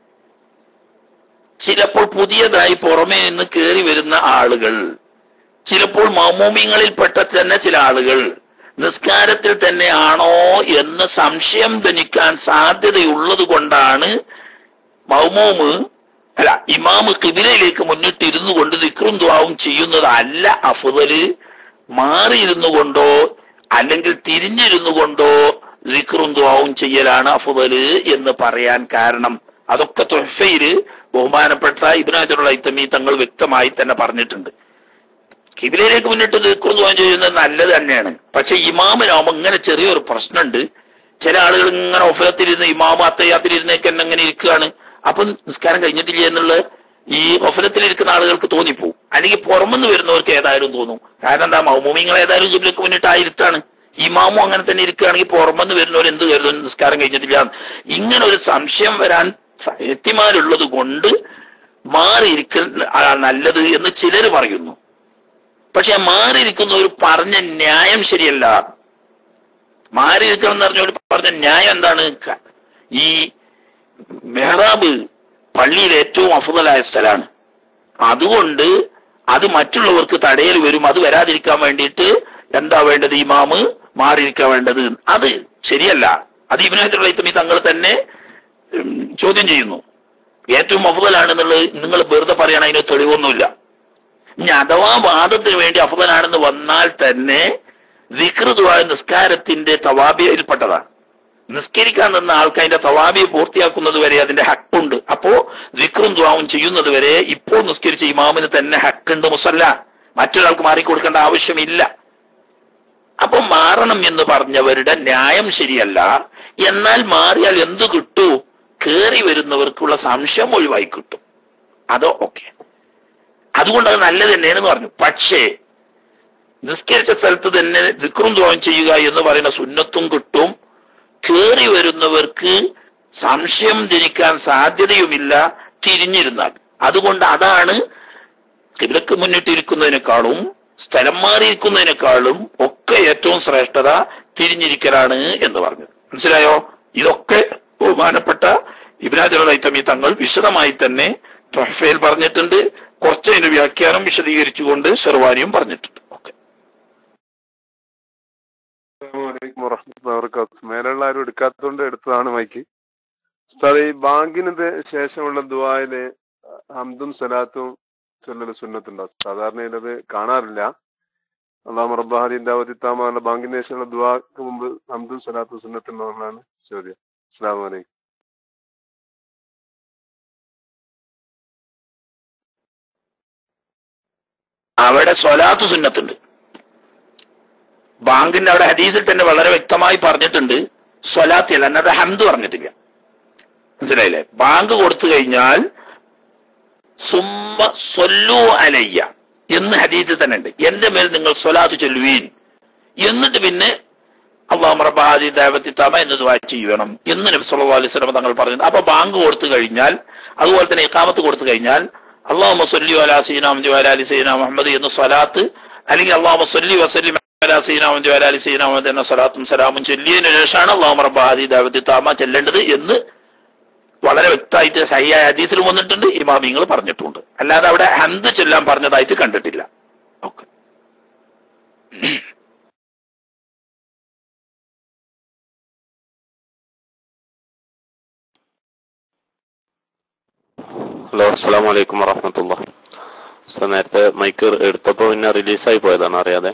ചിലപ്പോൾ പുതിയതായി പുറമേ നിന്ന് കയറി വരുന്ന ആളുകൾ ചിലപ്പോൾ മൗമൂമിങ്ങളിൽപ്പെട്ട തന്നെ ചില ആളുകൾ നിസ്കാരത്തിൽ തന്നെ ആണോ എന്ന് സംശയം ധനിക്കാൻ സാധ്യതയുള്ളത് കൊണ്ടാണ് മൗമൂമ് അല്ല ഇമാമ് കിബിലയിലേക്ക് മുന്നിട്ടിരുന്നു കൊണ്ട് ദിക്റും ദ്വാവും ചെയ്യുന്നത് അല്ല അഫുദല് മാറിയിരുന്നു കൊണ്ടോ അല്ലെങ്കിൽ തിരിഞ്ഞിരുന്നു കൊണ്ടോ ദിക്റും ദ്വാവും ചെയ്യലാണ് അഫുദല് എന്ന് പറയാൻ കാരണം അതൊക്കെ തൊഫയില് ബഹുമാനപ്പെട്ട ഇബിനാജുള്ള ഇത്തമി തങ്ങൾ വ്യക്തമായി തന്നെ പറഞ്ഞിട്ടുണ്ട് കിബിലയിലേക്ക് മുന്നിട്ട് ദിക്റും ദ്വാവും ചെയ്യുന്നത് നല്ലത് തന്നെയാണ് പക്ഷെ ഇമാമിനാവുമ്പോ ഇങ്ങനെ ചെറിയൊരു പ്രശ്നമുണ്ട് ചില ആളുകൾ ഇങ്ങനെ ഒഫലത്തിലിരുന്ന് ഇമാമ അത്തയ്യാത്തിലിരുന്നേക്ക് തന്നെ ഇങ്ങനെ ഇരിക്കുകയാണ് അപ്പൊ നിസ്കാരം കഴിഞ്ഞിട്ടില്ല എന്നുള്ളത് ഈ ഒഫലത്തിലിരിക്കുന്ന ആളുകൾക്ക് തോന്നിപ്പോവും അല്ലെങ്കിൽ പുറമെന്ന് വരുന്നവർക്ക് ഏതായാലും തോന്നും കാരണം എന്താ മൗമൂമിങ്ങൾ ഏതായാലും ജിബിലേക്ക് മുന്നിട്ട് ആയിരുത്താണ് ഇമാമും അങ്ങനെ തന്നെ ഇരിക്കുകയാണെങ്കിൽ പുറമെന്ന് വരുന്നവർ എന്ത് കരുതും നിസ്കാരം കഴിഞ്ഞിട്ടില്ല ഇങ്ങനെ ഒരു സംശയം വരാൻ എത്തിമാരുള്ളത് കൊണ്ട് മാറിയിരിക്കൽ ആ നല്ലത് എന്ന് ചിലർ പറയുന്നു പക്ഷെ മാറിയിരിക്കുന്നവർ പറഞ്ഞ ന്യായം ശരിയല്ല മാറിയിരിക്കണം എന്ന് പറഞ്ഞവർ പറഞ്ഞ ന്യായം എന്താണ് ക- ഈ മെഹ്റാബ് പള്ളിയിൽ ഏറ്റവും അഫുതലായ സ്ഥലമാണ് അതുകൊണ്ട് അത് മറ്റുള്ളവർക്ക് തടയൽ വരും അത് വരാതിരിക്കാൻ വേണ്ടിയിട്ട് എന്താ വേണ്ടത് ഇമാമ് മാറിയിരിക്കാൻ വേണ്ടത് അത് ശരിയല്ല അത് ഇബിനാഹിത്തുള്ള തങ്ങൾ തന്നെ ഉം, ചോദ്യം ചെയ്യുന്നു ഏറ്റവും അഫുതലാണെന്നുള്ളത് നിങ്ങൾ വെറുതെ പറയണ അതിന് തെളിവൊന്നുമില്ല ഇനി അഥവാ വാദത്തിന് വേണ്ടി അഫുതലാണെന്ന് വന്നാൽ തന്നെ വികൃതുവായ നിസ്കാരത്തിന്റെ തവാബിയയിൽപ്പെട്ടതാണ് നിസ്കരിക്കാൻ നിന്ന ആൾക്ക് അതിന്റെ തവാബിയെ പൂർത്തിയാക്കുന്നത് വരെ അതിന്റെ ഹക്കുണ്ട് അപ്പോ വിക്രും ദ്വാവും ചെയ്യുന്നത് വരെ ഇപ്പോൾ നിസ്കരിച്ച ഇമാമിന് തന്നെ ഹക്കുണ്ട് മുസല്ല മറ്റൊരാൾക്ക് മാറിക്കൊടുക്കേണ്ട ആവശ്യമില്ല അപ്പൊ മാറണം എന്ന് പറഞ്ഞവരുടെ ന്യായം ശരിയല്ല എന്നാൽ മാറിയാൽ എന്തു കിട്ടൂ കേറി വരുന്നവർക്കുള്ള സംശയം ഒഴിവായി കിട്ടും അതോ ഓക്കെ അതുകൊണ്ട് അത് നല്ലത് തന്നെയാണെന്ന് പറഞ്ഞു പക്ഷേ നിസ്കരിച്ച സ്ഥലത്ത് തന്നെ വിക്രും ദ്വാരം ചെയ്യുക എന്ന് പറയുന്ന സുന്നത്തും കിട്ടും കേറി വരുന്നവർക്ക് സംശയം ജനിക്കാൻ സാധ്യതയുമില്ല തിരിഞ്ഞിരുന്നാൽ അതുകൊണ്ട് അതാണ് കിബിലക്ക് മുന്നിട്ടിരിക്കുന്നതിനേക്കാളും സ്ഥലം മാറിയിരിക്കുന്നതിനേക്കാളും ഒക്കെ ഏറ്റവും ശ്രേഷ്ഠത തിരിഞ്ഞിരിക്കലാണ് എന്ന് പറഞ്ഞു മനസ്സിലായോ ഇതൊക്കെ ബഹുമാനപ്പെട്ട ഇബ്രാജുലൈത്തമി തങ്ങൾ വിശദമായി തന്നെ തൊഹഫയിൽ പറഞ്ഞിട്ടുണ്ട് കുറച്ചതിന്റെ വ്യാഖ്യാനം വിശദീകരിച്ചുകൊണ്ട് ഷെർവാനിയും പറഞ്ഞിട്ടുണ്ട് ഓക്കെ അസ്സലാമലൈക്കും വറഹ്മത്തുള്ളാഹി വബറകാതുഹു. മേലുള്ള ആരും എടുക്കാത്തതുകൊണ്ട് എടുത്തതാണ് മൈക്ക് ഉസ്താദ് ഈ ബാങ്കിന് ഇത് ശേഷമുള്ള ദുആയില് ഹംദും സലാത്തും ചൊല്ലൽ സുന്നത്തുണ്ടോ സാധാരണ ഇത് കാണാറില്ല അള്ളാഹു റബ്ബാഹദീൻ ദാവത്തി താമാനുള്ള ബാങ്കിന് ശേഷമുള്ള ദുആക്ക് മുമ്പ് ഹംദും സലാത്തും സുന്നത്തുണ്ടോ എന്നാണ് ചോദ്യം അസ്സലാമു അലൈക്കും അവിടെ സ്വലാത്ത് സുന്നത്തുണ്ട് ബാങ്കിന്റെ അവിടെ ഹദീസിൽ തന്നെ വളരെ വ്യക്തമായി പറഞ്ഞിട്ടുണ്ട് സ്വലാത്തി അല്ല എന്നത് ഹംദ് പറഞ്ഞിട്ടില്ല മനസ്സിലായില്ലേ ബാങ്ക് കൊടുത്തു കഴിഞ്ഞാൽ സുമ്മ സൊല്ലു അലയ്യ എന്ന് ഹദീസിൽ തന്നെ ഉണ്ട് എന്റെ മേൽ നിങ്ങൾ സ്വലാത്ത് ചൊല്ലുവീൻ എന്നിട്ട് പിന്നെ അള്ളാഹു റബ്ബാദി ദേവത്തി തമ എന്ന് ദുആ ചെയ്യണം എന്ന് നബി സല്ലല്ലാഹു അലൈഹി വസല്ലം തങ്ങൾ പറഞ്ഞു അപ്പൊ ബാങ്ക് കൊടുത്തു കഴിഞ്ഞാൽ അതുപോലെ തന്നെ ഇഖാമത്ത് കൊടുത്തു കഴിഞ്ഞാൽ അള്ളാഹു സല്ലി അലാ സീന മുഹമ്മദ് വഅലാ അലി സീന മുഹമ്മദ് എന്ന് സ്വലാത്ത് അല്ലെങ്കിൽ അള്ളാഹു സല്ലി വസല്ലി അലാ സീന മുഹമ്മദ് വഅലാ അലി സീന മുഹമ്മദ് എന്ന സ്വലാത്തും സലാമും ചൊല്ലിയതിനു ശേഷമാണ് അള്ളാഹു റബ്ബാദി ദേവത്തി താമ ചെല്ലേണ്ടത് എന്ന് വളരെ വ്യക്തമായിട്ട് സഹിയായ ഹദീസിലും വന്നിട്ടുണ്ട് ഇമാമിങ്ങൾ പറഞ്ഞിട്ടുണ്ട് അല്ലാതെ അവിടെ ഹന്ത് ചൊല്ലാൻ പറഞ്ഞതായിട്ട് കണ്ടിട്ടില്ല ഓക്കെ ഹലോ അസ്സാം വലൈക്കും വറഹമത്തുള്ള സോ നേരത്തെ മൈക്ക് എടുത്തപ്പോൾ പിന്നെ റിലീസായി പോയതാണ് അറിയാതെ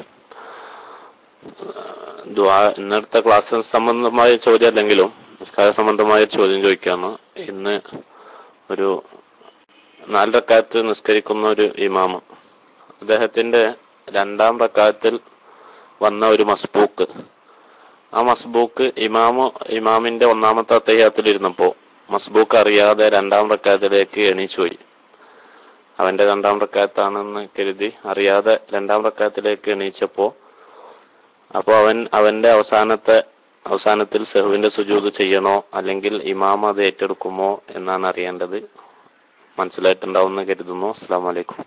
ദുആ ഇന്നെടുത്ത ക്ലാസ് സംബന്ധമായ ചോദ്യം അല്ലെങ്കിലും നിസ്കാര സംബന്ധമായ ചോദ്യം ചോദിക്കാന്ന് ഇന്ന് ഒരു നാല് റക്കാത്ത് നിസ്കരിക്കുന്ന ഒരു ഇമാമ് അദ്ദേഹത്തിന്റെ രണ്ടാം റക്കാത്തിൽ വന്ന ഒരു മസ്ബൂക്ക് ആ മസ്ബൂക്ക് ഇമാമു ഇമാമിന്റെ ഒന്നാമത്തെ അത്തയ്യാത്തിൽ ഇരുന്നപ്പോ മസ്ബൂക്ക് അറിയാതെ രണ്ടാം റക്കാത്തിലേക്ക് എണീച്ചു പോയി അവന്റെ രണ്ടാം റക്കാത്താണെന്ന് കരുതി അറിയാതെ രണ്ടാം റക്കാത്തിലേക്ക് എണീച്ചപ്പോ അപ്പൊ അവൻ അവന്റെ അവസാനത്തെ അവസാനത്തിൽ സെഹുവിന്റെ സുജൂത് ചെയ്യണോ അല്ലെങ്കിൽ ഇമാം അത് ഏറ്റെടുക്കുമോ എന്നാണ് അറിയേണ്ടത് മനസ്സിലായിട്ടുണ്ടാവുമെന്ന് കരുതുന്നു അസ്സാം വലൈക്കും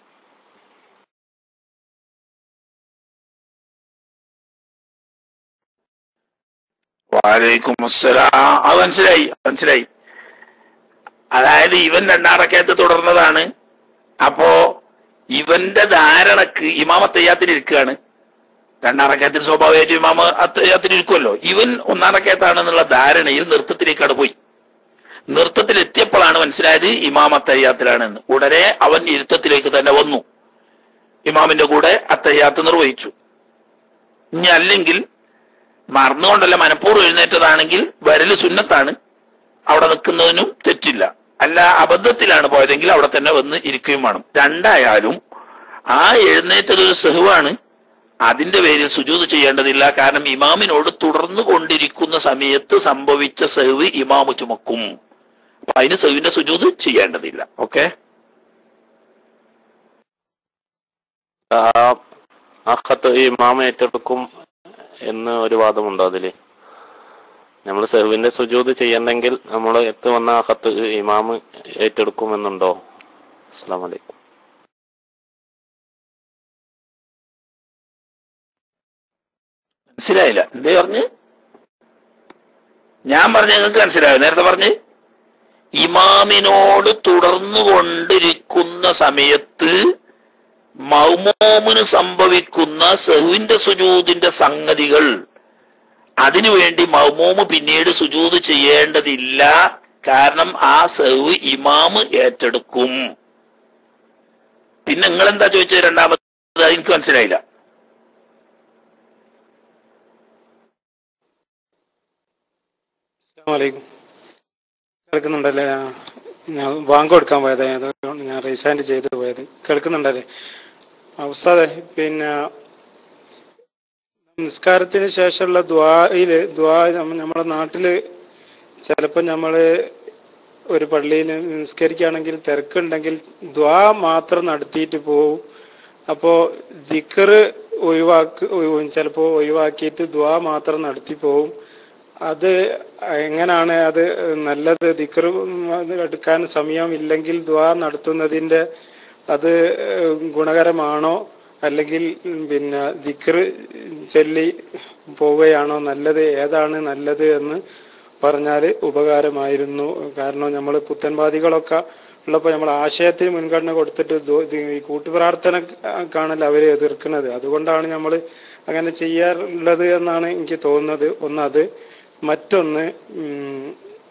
വാലൈക്കും അസ്സലാം അത് മനസ്സിലായി മനസ്സിലായി അതായത് ഇവൻ രണ്ടാറക്കയത്ത് തുടർന്നതാണ് അപ്പോ ഇവന്റെ ധാരണക്ക് ഇമാമ തയ്യാത്തിന് ഇരിക്കുകയാണ് രണ്ടാറക്കയത്തിന് സ്വാഭാവികമായിട്ട് ഇമാമ അത്തയ്യാത്തിന് ഇരിക്കുമല്ലോ ഇവൻ ഒന്നാറക്കയത്താണെന്നുള്ള ധാരണയിൽ നൃത്തത്തിലേക്കാണ് പോയി നൃത്തത്തിൽ എത്തിയപ്പോഴാണ് മനസ്സിലായത് ഇമാം അത്തയ്യാത്തിലാണെന്ന് ഉടനെ അവൻ ഇരുത്തത്തിലേക്ക് തന്നെ വന്നു ഇമാമിന്റെ കൂടെ അത്തയ്യാത്ത് നിർവഹിച്ചു ഇനി അല്ലെങ്കിൽ മറന്നുകൊണ്ടല്ല മനഃപൂർവ്വം എഴുന്നേറ്റതാണെങ്കിൽ വരല് സുന്നത്താണ് അവിടെ നിൽക്കുന്നതിനും തെറ്റില്ല അല്ല അബദ്ധത്തിലാണ് പോയതെങ്കിൽ അവിടെ തന്നെ വന്ന് ഇരിക്കുകയും വേണം രണ്ടായാലും ആ എഴുന്നേറ്റത് ഒരു സെഹുവാണ് അതിന്റെ പേരിൽ സുജൂത് ചെയ്യേണ്ടതില്ല കാരണം ഇമാമിനോട് തുടർന്നു കൊണ്ടിരിക്കുന്ന സമയത്ത് സംഭവിച്ച സെഹവ് ഇമാമു ചുമക്കും അപ്പൊ അതിന് സെഹുവിന്റെ സുജൂത് ചെയ്യേണ്ടതില്ല ഓക്കെ ആ ആ ഖത്ത് ഈ ഇമാം ഏറ്റെടുക്കും എന്ന് ഒരു വാദമുണ്ടോ അതില് നമ്മൾ സെഹുവിന്റെ സുജൂത് ചെയ്യണ്ടെങ്കിൽ നമ്മൾ എത്ത് വന്ന ആ ഖത്ത് ഇമാം ഏറ്റെടുക്കുമെന്നുണ്ടോ അസ്സാം വലൈക്കും മനസ്സിലായില്ല എന്തേ പറഞ്ഞ് ഞാൻ പറഞ്ഞ നിങ്ങൾക്ക് മനസ്സിലായോ നേരത്തെ പറഞ്ഞ് ഇമാമിനോട് തുടർന്നു കൊണ്ടിരിക്കുന്ന സമയത്ത് മൗമോമിന് സംഭവിക്കുന്ന സെഹുവിന്റെ സുജൂദിന്റെ സംഗതികൾ അതിനുവേണ്ടി മൗമോമ് പിന്നീട് സുജൂദ് ചെയ്യേണ്ടതില്ല കാരണം ആ സെഹു ഇമാമ് ഏറ്റെടുക്കും പിന്നെ നിങ്ങൾ എന്താ ചോദിച്ചത് രണ്ടാമത് അത് എനിക്ക് മനസ്സിലായില്ല അസ്സലാമലൈക്കും കേൾക്കുന്നുണ്ടല്ലേ ആ, ഞാൻ ബാങ്ക് കൊടുക്കാൻ പോയത് അതുകൊണ്ട് ഞാൻ റീസാൻഡ് ചെയ്തു പോയത് കേൾക്കുന്നുണ്ടല്ലേ ആ, ഉസ്താദെ പിന്നെ നിസ്കാരത്തിന് ശേഷമുള്ള ദ്വായില് ദ്വാ നമ്മ- നമ്മുടെ നാട്ടില് ചിലപ്പോൾ നമ്മള് ഒരു പള്ളിയിൽ നിസ്കരിക്കുകയാണെങ്കിൽ തിരക്കുണ്ടെങ്കിൽ ദ്വാ മാത്രം നടത്തിയിട്ട് പോവും അപ്പോ ദിക്കറ് ഒഴിവാക്ക് ചിലപ്പോ ഒഴിവാക്കിയിട്ട് ദ്വാ മാത്രം നടത്തി പോവും അത് എങ്ങനാണ് അത് നല്ലത് ദിക്കറ് എടുക്കാൻ സമയമില്ലെങ്കിൽ ദ്വാ നടത്തുന്നതിന്റെ അത് ഗുണകരമാണോ അല്ലെങ്കിൽ പിന്നെ ദിക്കറ് ചൊല്ലി പോവുകയാണോ നല്ലത് ഏതാണ് നല്ലത് എന്ന് പറഞ്ഞാൽ ഉപകാരമായിരുന്നു കാരണം നമ്മൾ പുത്തൻവാദികളൊക്കെ ഉള്ളപ്പോൾ നമ്മൾ ആശയത്തിന് മുൻഗണന കൊടുത്തിട്ട് ദോ- ഇത് ഈ കൂട്ടുപ്രാർത്ഥന കാണൽ അവരെ എതിർക്കുന്നത് അതുകൊണ്ടാണ് നമ്മൾ അങ്ങനെ ചെയ്യാറുള്ളത് എന്നാണ് എനിക്ക് തോന്നുന്നത് ഒന്ന് അത് മറ്റൊന്ന് ഉം,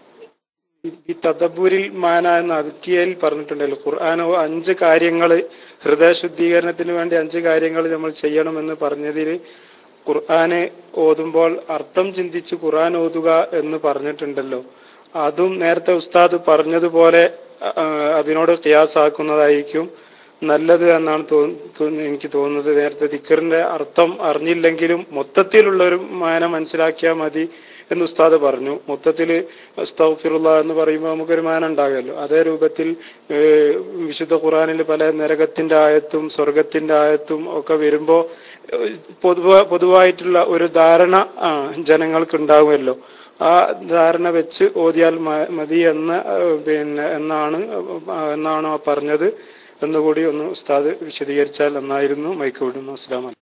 ഈ തദബൂരിൽ മാന എന്ന അതുക്കിയയിൽ പറഞ്ഞിട്ടുണ്ടല്ലോ ഖുർആൻ അഞ്ച് കാര്യങ്ങൾ ഹൃദയശുദ്ധീകരണത്തിന് വേണ്ടി അഞ്ച് കാര്യങ്ങൾ നമ്മൾ ചെയ്യണമെന്ന് പറഞ്ഞതിൽ ഖുർആന് ഓതുമ്പോൾ അർത്ഥം ചിന്തിച്ച് ഖുർആൻ ഓതുക എന്ന് പറഞ്ഞിട്ടുണ്ടല്ലോ അതും നേരത്തെ ഉസ്താദ് പറഞ്ഞതുപോലെ ആ, അതിനോട് ഖിയാസാക്കുന്നതായിരിക്കും നല്ലത് എന്നാണ് തോ- തോന്നി- എനിക്ക് തോന്നുന്നത് നേരത്തെ ദിക്കറിന്റെ അർത്ഥം അറിഞ്ഞില്ലെങ്കിലും മൊത്തത്തിലുള്ള ഒരു മാന മനസ്സിലാക്കിയാൽ മതി എന്ന് ഉസ്താദ് പറഞ്ഞു മൊത്തത്തിൽ അസ്തഗ്ഫിറുല്ലാ എന്ന് പറയുമ്പോൾ നമുക്കൊരു മാന ഉണ്ടാകുമല്ലോ അതേ രൂപത്തിൽ ഏഹ്, വിശുദ്ധ ഖുറാനിൽ പല നരകത്തിന്റെ ആയത്തും സ്വർഗത്തിന്റെ ആയത്തും ഒക്കെ വരുമ്പോൾ പൊതുവ പൊതുവായിട്ടുള്ള ഒരു ധാരണ ആ, ജനങ്ങൾക്ക് ഉണ്ടാകുമല്ലോ ആ ധാരണ വെച്ച് ഓതിയാൽ മ- മതി എന്ന് ഏഹ്, പിന്നെ എന്നാണ് ആ, എന്നാണോ പറഞ്ഞത് എന്നുകൂടി ഒന്ന് ഉസ്താദ് വിശദീകരിച്ചാൽ നന്നായിരുന്നു മൈക്ക് വിടുന്നു അസ്ലാം വലൈക്കും.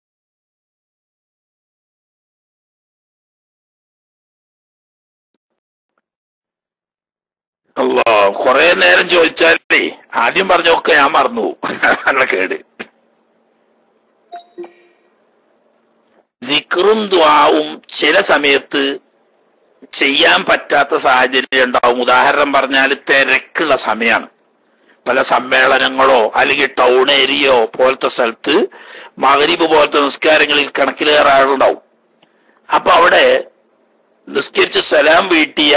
അല്ലോ കുറെ നേരം ചോദിച്ചാലേ ആദ്യം പറഞ്ഞൊക്കെ ഞാൻ മറന്നു പോകും നല്ല കേട് ദിക്റും ദ്വാവും ചില സമയത്ത് ചെയ്യാൻ പറ്റാത്ത സാഹചര്യം ഉണ്ടാവും ഉദാഹരണം പറഞ്ഞാൽ തിരക്കുള്ള സമയമാണ് പല സമ്മേളനങ്ങളോ അല്ലെങ്കിൽ ടൗൺ ഏരിയയോ പോലത്തെ സ്ഥലത്ത് മകരീബ് പോലത്തെ നിസ്കാരങ്ങളിൽ കണക്കിലേറെ ആളുണ്ടാവും അപ്പൊ അവിടെ നിസ്കരിച്ച് സലാം വീട്ടിയ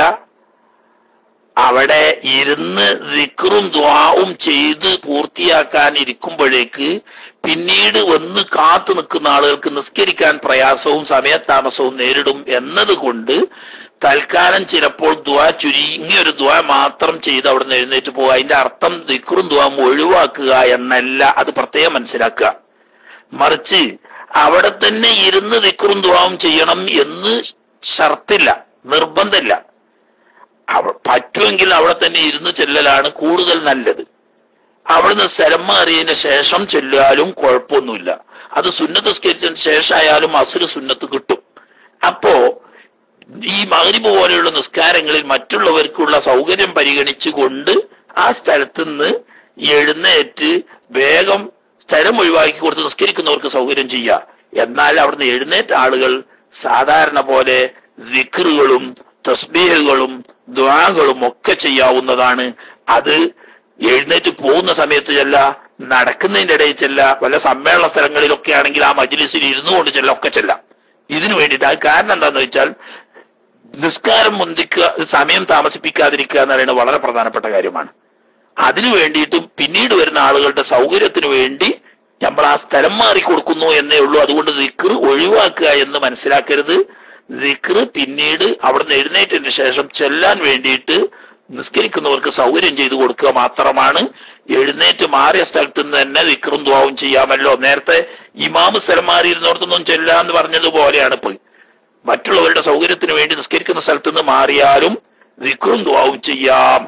അവിടെ ഇരുന്ന് ദിക്റും ദ്വാവും ചെയ്ത് പൂർത്തിയാക്കാൻ ഇരിക്കുമ്പോഴേക്ക് പിന്നീട് വന്ന് കാത്തു നിൽക്കുന്ന ആളുകൾക്ക് നിസ്കരിക്കാൻ പ്രയാസവും സമയത്താമസവും നേരിടും എന്നതുകൊണ്ട് തൽക്കാലം ചിലപ്പോൾ ദ്വാ ചുരുങ്ങിയ ഒരു ദ്വാ മാത്രം ചെയ്ത് അവിടെ നിന്ന് എഴുന്നേറ്റ് പോകുക അതിന്റെ അർത്ഥം ദിക്റും ദ്വാവും ഒഴിവാക്കുക എന്നല്ല അത് പ്രത്യേകം മനസ്സിലാക്കുക മറിച്ച് അവിടെ തന്നെ ഇരുന്ന് ദിക്റും ദ്വാവും ചെയ്യണം എന്ന് ഷർത്തില്ല നിർബന്ധമില്ല അവ പറ്റുമെങ്കിൽ അവിടെ തന്നെ ഇരുന്ന് ചെല്ലലാണ് കൂടുതൽ നല്ലത് അവിടുന്ന് സ്ഥലം മാറിയതിന് ശേഷം ചെല്ലാലും കുഴപ്പമൊന്നുമില്ല അത് സുന്നത്ത് സ്കരിച്ചതിന് ശേഷമായാലും അസുര സുന്നത്ത് കിട്ടും അപ്പോ ഈ മകരിബ് പോലെയുള്ള നിസ്കാരങ്ങളിൽ മറ്റുള്ളവർക്കുള്ള സൗകര്യം പരിഗണിച്ചുകൊണ്ട് ആ സ്ഥലത്ത് നിന്ന് എഴുന്നേറ്റ് വേഗം സ്ഥലം ഒഴിവാക്കി കൊടുത്ത് നിസ്കരിക്കുന്നവർക്ക് സൗകര്യം ചെയ്യുക എന്നാൽ അവിടുന്ന് എഴുന്നേറ്റ ആളുകൾ സാധാരണ പോലെ വിക്റുകളും തസ്ബീഹുകളും ദ്വാകളും ഒക്കെ ചെയ്യാവുന്നതാണ് അത് എഴുന്നേറ്റ് പോകുന്ന സമയത്ത് ചെല്ല നടക്കുന്നതിന്റെ ഇടയിൽ ചെല്ല വല്ല സമ്മേളന സ്ഥലങ്ങളിലൊക്കെ ആണെങ്കിൽ ആ മജ്ലിസിൽ ഇരുന്നു കൊണ്ട് ചെല്ല ഒക്കെ ചെല്ലാം ഇതിനു വേണ്ടിയിട്ട് അത് കാരണം എന്താന്ന് വെച്ചാൽ നിസ്കാരം മുന്തിക്കുക സമയം താമസിപ്പിക്കാതിരിക്കുക എന്ന് പറയുന്നത് വളരെ പ്രധാനപ്പെട്ട കാര്യമാണ് അതിനു വേണ്ടിയിട്ടും പിന്നീട് വരുന്ന ആളുകളുടെ സൗകര്യത്തിന് വേണ്ടി നമ്മൾ ആ സ്ഥലം മാറി കൊടുക്കുന്നു എന്നേ ഉള്ളൂ അതുകൊണ്ട് ദിക്ർ ഒഴിവാക്കുക എന്ന് മനസ്സിലാക്കരുത് ദിക്ർ പിന്നീട് അവിടുന്ന് എഴുന്നേറ്റതിന് ശേഷം ചെല്ലാൻ വേണ്ടിയിട്ട് നിസ്കരിക്കുന്നവർക്ക് സൗകര്യം ചെയ്തു കൊടുക്കുക മാത്രമാണ് എഴുന്നേറ്റ് മാറിയ സ്ഥലത്ത് നിന്ന് തന്നെ വിക്രും ദ്വാവും ചെയ്യാമല്ലോ നേരത്തെ ഇമാമ് സ്ഥലം മാറിയിരുന്നിടത്തൊന്നും ചെല്ലാന്ന് പറഞ്ഞതുപോലെയാണ് ഇപ്പൊ മറ്റുള്ളവരുടെ സൗകര്യത്തിന് വേണ്ടി നിസ്കരിക്കുന്ന സ്ഥലത്ത് നിന്ന് മാറിയാലും വിക്രും ദ്വാവും ചെയ്യാം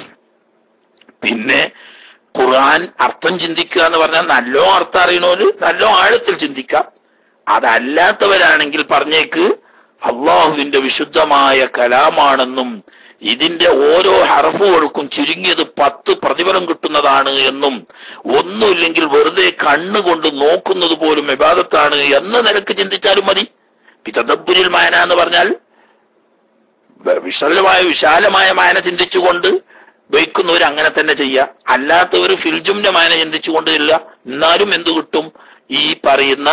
പിന്നെ ഖുർആൻ അർത്ഥം ചിന്തിക്കുക എന്ന് പറഞ്ഞാൽ നല്ലോ അർത്ഥം അറിയണോര് നല്ലോ ആഴത്തിൽ ചിന്തിക്കാം അതല്ലാത്തവരാണെങ്കിൽ പറഞ്ഞേക്ക് അള്ളാഹുവിന്റെ വിശുദ്ധമായ കലാമാണെന്നും ഇതിന്റെ ഓരോ ഹർഫുകൾക്കും ചുരുങ്ങിയത് പത്ത് പ്രതിഫലം കിട്ടുന്നതാണ് എന്നും ഒന്നുമില്ലെങ്കിൽ വെറുതെ കണ്ണുകൊണ്ട് നോക്കുന്നത് പോലും വിവാദത്താണ് എന്ന നിലക്ക് ചിന്തിച്ചാലും മതി പിതദബുരിൽ മായന എന്ന് പറഞ്ഞാൽ വിശാലമായ വിശാലമായ മായന ചിന്തിച്ചുകൊണ്ട് വയ്ക്കുന്നവർ അങ്ങനെ തന്നെ ചെയ്യുക അല്ലാത്തവർ ഫിൽജുമിന്റെ മായന ചിന്തിച്ചുകൊണ്ട് ഇല്ല എന്നാലും എന്തു കിട്ടും ഈ പറയുന്ന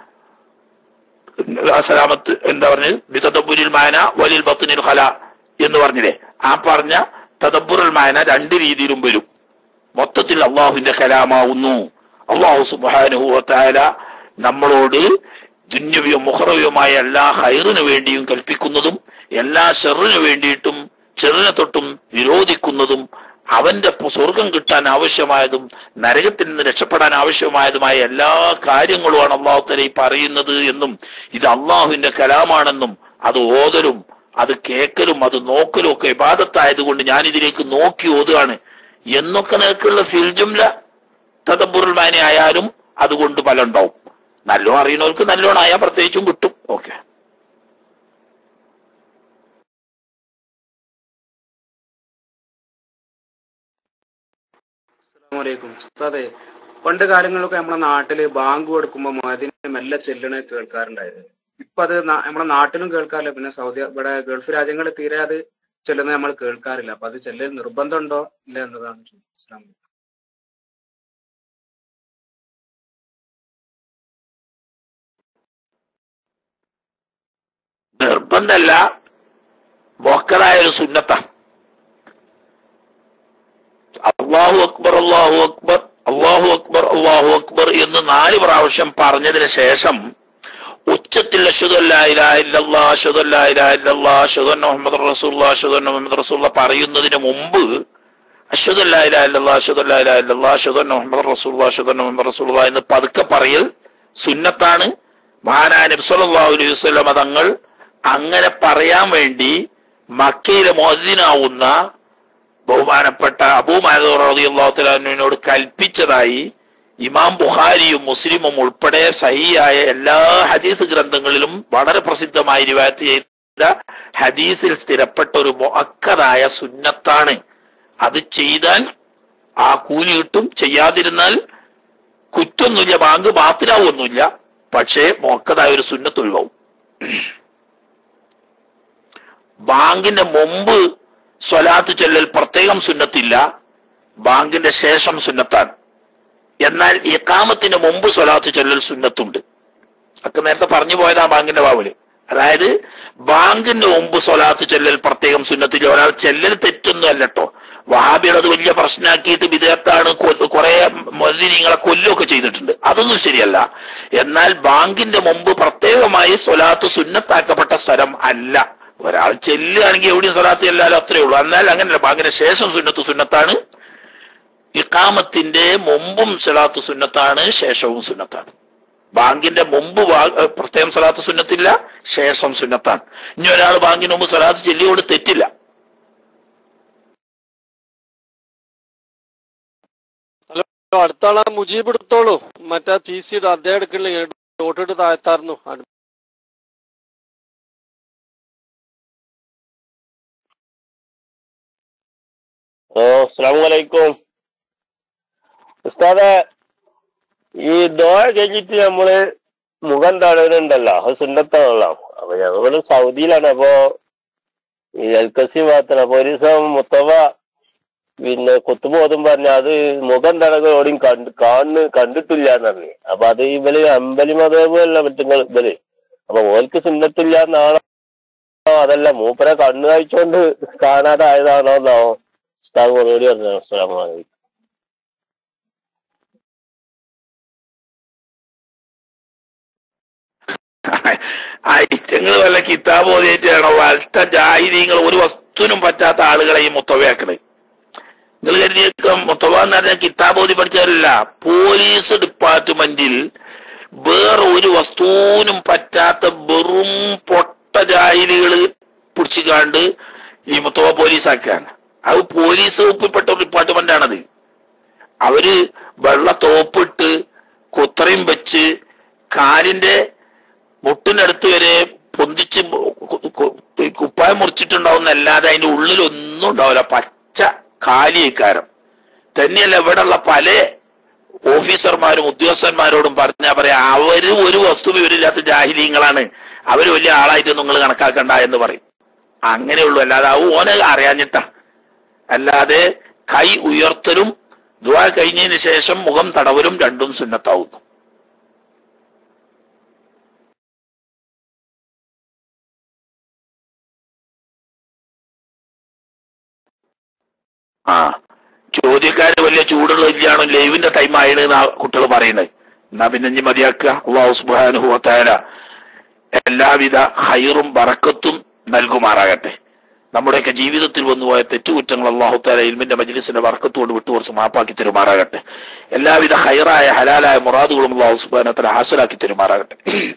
സലാമത്ത് എന്താ പറഞ്ഞത് ബിതദബുരിൽ മായന വലിൽ ബത്തുനിൽ ഹല എന്ന് പറഞ്ഞില്ലേ ആ പറഞ്ഞ തദബുറുൽ മായന രണ്ട് രീതിയിലും വരും മൊത്തത്തിൽ അള്ളാഹുവിന്റെ കലാമാവുന്നു അള്ളാഹു സുബാനുഹുല നമ്മളോട് ദുന്യവിയോ മുഹറവിയുമായ എല്ലാ ഹൈറിനു വേണ്ടിയും കൽപ്പിക്കുന്നതും എല്ലാ ഷെറിനു വേണ്ടിയിട്ടും ചെറിനെ തൊട്ടും വിരോധിക്കുന്നതും അവന്റെ പു- സ്വർഗം കിട്ടാൻ ആവശ്യമായതും നരകത്തിൽ നിന്ന് രക്ഷപ്പെടാൻ ആവശ്യമായതുമായ എല്ലാ കാര്യങ്ങളുമാണ് അള്ളാഹു തല ഈ പറയുന്നത് എന്നും ഇത് അള്ളാഹുവിന്റെ കലാമാണെന്നും അത് ഓതലും അത് കേക്കലും അത് നോക്കലും ഒക്കെ ഇബാദത്തായതുകൊണ്ട് ഞാൻ ഇതിലേക്ക് നോക്കി ഓതുകയാണ് എന്നൊക്കെ നിനക്കുള്ള ഫിൽജുംല തദബുറുൽ മാനി ആയാലും അതുകൊണ്ട് ഫലം ഉണ്ടാവും നല്ലോണം അറിയുന്നവർക്ക് നല്ലോണം ആയാൽ പ്രത്യേകിച്ചും കിട്ടും ഓക്കെ അസ്സലാമലൈക്കും ഉസ്താദേ പണ്ട് കാലങ്ങളിലൊക്കെ നമ്മുടെ നാട്ടില് ബാങ്ക് കൊടുക്കുമ്പോ അതിന് മെല്ലെ ചെല്ലണ കേൾക്കാറുണ്ടായിരുന്നു ഇപ്പൊ അത് നാ- നമ്മുടെ നാട്ടിലും കേൾക്കാറില്ല പിന്നെ സൗദി ഇവിടെ ഗൾഫ് രാജ്യങ്ങളിൽ തീരെ അത് ചെല്ലുന്നത് നമ്മൾ കേൾക്കാറില്ല അപ്പൊ അത് ചെല്ലൽ നിർബന്ധമുണ്ടോ ഇല്ല എന്നതാണ് ചോദ്യം. അസ്സലാമു അലൈക്കും. നിർബന്ധമല്ല മൊക്കതായ ഒരു സുന്നത്ത അള്ളാഹു അക്ബർ അള്ളാഹു അക്ബർ അള്ളാഹു അക്ബർ അള്ളാഹു അക്ബർ എന്ന് നാല് പ്രാവശ്യം പറഞ്ഞതിന് ശേഷം ഉച്ചത്തിൽ അഷ്ഹദു അല്ലാ ഇലാഹ ഇല്ലല്ലാഹ് അഷ്ഹദു അല്ലാ ഇലാഹ ഇല്ലല്ലാഹ് അഷ്ഹദു അന്ന മുഹമ്മദ് റസൂലുള്ളാഹ് അഷ്ഹദു അന്ന മുഹമ്മദ് റസൂലുള്ളാഹ് പറയുന്നതിന് മുമ്പ് അഷ്ഹദു അല്ലാ ഇലാഹ ഇല്ലല്ലാഹ് അഷ്ഹദു അല്ലാ ഇലാഹ ഇല്ലല്ലാഹ് അഷ്ഹദു അന്ന മുഹമ്മദ് റസൂലുള്ളാഹ് അഷ്ഹദു അന്ന മുഹമ്മദ് റസൂലുള്ളാഹ് എന്ന് പതുക്കെ പറയൽ സുന്നത്താണ് മഹാനായ നബി സല്ലല്ലാഹു അലൈഹി വസല്ലം തങ്ങൾ അങ്ങനെ പറയാൻ വേണ്ടി മക്കയിലെ മോദിനാവുന്ന ബഹുമാനപ്പെട്ട അബൂമാനോട് കൽപ്പിച്ചതായി ഇമാം ബുഖാരിയും മുസ്ലിമും ഉൾപ്പെടെ സഹിയായ എല്ലാ ഹദീസ് ഗ്രന്ഥങ്ങളിലും വളരെ പ്രസിദ്ധമായി റിവായത്ത് ചെയ്ത ഹദീസിൽ സ്ഥിരപ്പെട്ട ഒരു മുഅക്കദായ സുന്നത്താണ് അത് ചെയ്താൽ ആ കൂലി കിട്ടും ചെയ്യാതിരുന്നാൽ കുറ്റൊന്നുമില്ല ബാങ്ക് ബാത്തിലാവൊന്നുമില്ല പക്ഷേ മുഅക്കദായ ഒരു സുന്നത്ത് ഒഴിവാവും ബാങ്കിന്റെ മുമ്പ് സ്വലാത്ത് ചൊല്ലൽ പ്രത്യേകം സുന്നത്തില്ല ബാങ്കിന്റെ ശേഷം സുന്നത്താണ് എന്നാൽ ഇക്കാമത്തിന് മുമ്പ് സ്വലാത്ത് ചൊല്ലൽ സുന്നത്തുണ്ട് ഒക്കെ നേരത്തെ പറഞ്ഞു പോയതാ ബാങ്കിന്റെ ബാവല് അതായത് ബാങ്കിന്റെ മുമ്പ് സ്വലാത്ത് ചൊല്ലൽ പ്രത്യേകം സുന്നത്തില്ല ഒരാൾ ചെല്ലൽ തെറ്റൊന്നും അല്ല കേട്ടോ വഹാബികൾ അത് വലിയ പ്രശ്നമാക്കിയിട്ട് വിദേഹത്താണ് കുറെ മൊലിനിങ്ങളെ കൊല്ലൊക്കെ ചെയ്തിട്ടുണ്ട് അതൊന്നും ശരിയല്ല എന്നാൽ ബാങ്കിന്റെ മുമ്പ് പ്രത്യേകമായി സ്വലാത്ത് സുന്നത്താക്കപ്പെട്ട സ്ഥലം അല്ല ഒരാൾ ചെല്ലുകയാണെങ്കിൽ എവിടെയും സ്വലാത്ത് ചെല്ലാലും അത്രേ ഉള്ളൂ എന്നാൽ അങ്ങനെയല്ല ബാങ്കിന്റെ ശേഷം സുന്നത്ത് സുന്നത്താണ് ഇക്കാമത്തിന്റെ മുമ്പും സ്വലാത്ത് സുന്നത്താണ് ശേഷവും സുന്നത്താണ് ബാങ്കിന്റെ മുമ്പ് വാ- ഏഹ് പ്രത്യേകം സ്വലാത്ത് സുന്നത്തില്ല ശേഷം സുന്നത്താണ് ഇനി ഒരാൾ ബാങ്കിന് മുമ്പ് സ്വലാത്ത് ചെല്ലിയോട് തെറ്റില്ല അടുത്ത ആളെ മുജീബ് എടുത്തോളൂ മറ്റേ പി സിയുടെ അദ്ദേഹം എടുക്കില്ല നോട്ടിട്ട് താഴ്ത്തായിരുന്നു അടു- ഓ അസ്സാം വലൈക്കും ഉസ്താദെ ഈ ദോയ കഴിഞ്ഞിട്ട് നമ്മള് മുഖം തടവുന്നുണ്ടല്ലോ അത് സുന്നത്താണല്ലോ അപ്പൊ ഞങ്ങള് സൗദിയിലാണ് അപ്പൊ ഈ എൽക്കസി ഭാഗത്താണ് അപ്പൊ ഒരു ദിവസം മുത്തവ പിന്നെ കുത്തുബോധം പറഞ്ഞ അത് മുഖം തടകളോടും കണ്ട് കാണുന്ന കണ്ടിട്ടില്ല എന്ന് പറഞ്ഞു അപ്പൊ അത് ഇവല് അമ്പലി മതമല്ല മറ്റുങ്ങൾ ഇവല് അപ്പൊ ഓൽക്ക് സുന്നത്തില്ല എന്നാണോ അതല്ല മൂപ്പരെ കണ്ണു കാഴ്ചോണ്ട് കാണാതെ ആയതാണോ എന്നാവോ ഉസ്താദ് മറുപടി പറഞ്ഞു അസ്സലാമു അലൈക്കും ഐറ്റങ്ങൾ വല്ല കിതാബ് ഓതിയിട്ടാണോ വൽട്ട ജാഹിദീങ്ങൾ ഒരു വസ്തുവിനും പറ്റാത്ത ആളുകളെ ഈ മുത്തവയാക്കണേ നിങ്ങൾ കരുതിയേക്ക മുത്തവ എന്ന് പറഞ്ഞാൽ കിതാബ് ഓതി പഠിച്ചവരല്ല പോലീസ് ഡിപ്പാർട്ട്മെന്റിൽ വേറെ ഒരു വസ്തുവിനും പറ്റാത്ത വെറും പൊട്ട ജാഹിലികള് പിടിച്ചുകാണ്ട് ഈ മുത്തവ പോലീസാക്കാൻ അത് പോലീസ് വകുപ്പിൽപ്പെട്ട ഒരു ഡിപ്പാർട്ട്മെന്റ് ആണത് അവര് വെള്ള തോപ്പിട്ട് കുത്രയും വെച്ച് കാലിന്റെ മുട്ടിനടുത്ത് വരെ പൊന്തിച്ച് കു- കു- ഈ കുപ്പായം മുറിച്ചിട്ടുണ്ടാവുന്നല്ലാതെ അതിന്റെ ഉള്ളിലൊന്നും ഉണ്ടാവില്ല പച്ച കാലിയക്കാരം തന്നെയല്ല ഇവിടെയുള്ള പല ഓഫീസർമാരും ഉദ്യോഗസ്ഥന്മാരോടും പറഞ്ഞാ പറയാ അവര് ഒരു വസ്തു വിവരമില്ലാത്ത ജാഹിലീങ്ങളാണ് അവര് വലിയ ആളായിട്ട് നിങ്ങൾ കണക്കാക്കണ്ട എന്ന് പറയും അങ്ങനെയുള്ളൂ അല്ലാതെ അത് ഓനെ അറിയാഞ്ഞിട്ടാ അല്ലാതെ കൈ ഉയർത്തലും ദുആ കഴിഞ്ഞതിന് ശേഷം മുഖം തടവലും രണ്ടും സുന്നത്താവുന്നു ആ ചോദ്യക്കാര് വലിയ ചൂടുള്ള ഇല്ലാണോ ലൈവിന്റെ ടൈം ആയാണ് എന്നാ കുട്ടികൾ പറയുന്നത് എന്നാ പിന്നെ ഇനി മതിയാക്കുക അള്ളാഹു സുബ്ഹാനഹു വ തആല എല്ലാവിധ ഹൈറും ബറക്കത്തും നൽകുമാറാകട്ടെ നമ്മുടെയൊക്കെ ജീവിതത്തിൽ വന്നുപോയ തെറ്റുകുറ്റങ്ങൾ അള്ളാഹു താല ഇൽമിന്റെ മജ്ലിസിന്റെ വർക്കത്ത് കൊണ്ട് വിട്ടുകൊടുത്ത് മാപ്പാക്കി തരുമാറാകട്ടെ എല്ലാവിധ ഹൈറായ ഹലാലായ മുറാദുകളും അള്ളാഹു സുബാനത്തിനെ ഹാസലാക്കി തരുമാറാകട്ടെ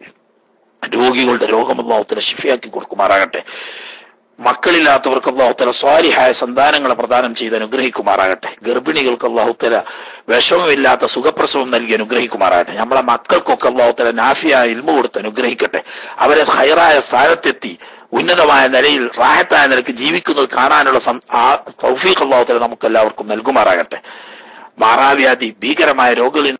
രോഗികളുടെ രോഗം അള്ളാഹുത്തല ഷിഫിയാക്കി കൊടുക്കുമാറാകട്ടെ മക്കളില്ലാത്തവർക്ക് അള്ളാഹുത്തല സ്വാരിഹായ സന്താനങ്ങളെ പ്രദാനം ചെയ്ത് അനുഗ്രഹിക്കുമാറാകട്ടെ ഗർഭിണികൾക്ക് അള്ളാഹുത്തല വിഷമമില്ലാത്ത സുഖപ്രസവം നൽകി അനുഗ്രഹിക്കുമാറാകട്ടെ നമ്മളെ മക്കൾക്കൊക്കെ അള്ളാഹുത്തല നാഫിയായ ഇൽമ കൊടുത്ത് അനുഗ്രഹിക്കട്ടെ അവരെ ഹൈറായ സ്ഥാനത്തെത്തി ഉന്നതമായ നിലയിൽ റാഹത്തായ നിലയ്ക്ക് ജീവിക്കുന്നത് കാണാനുള്ള സം- ആ തൗഫീഖ് അള്ളാഹുത്തല നമുക്ക് എല്ലാവർക്കും നൽകുമാറാകട്ടെ മാറാവ്യാധി ഭീകരമായ രോഗങ്ങളിൽ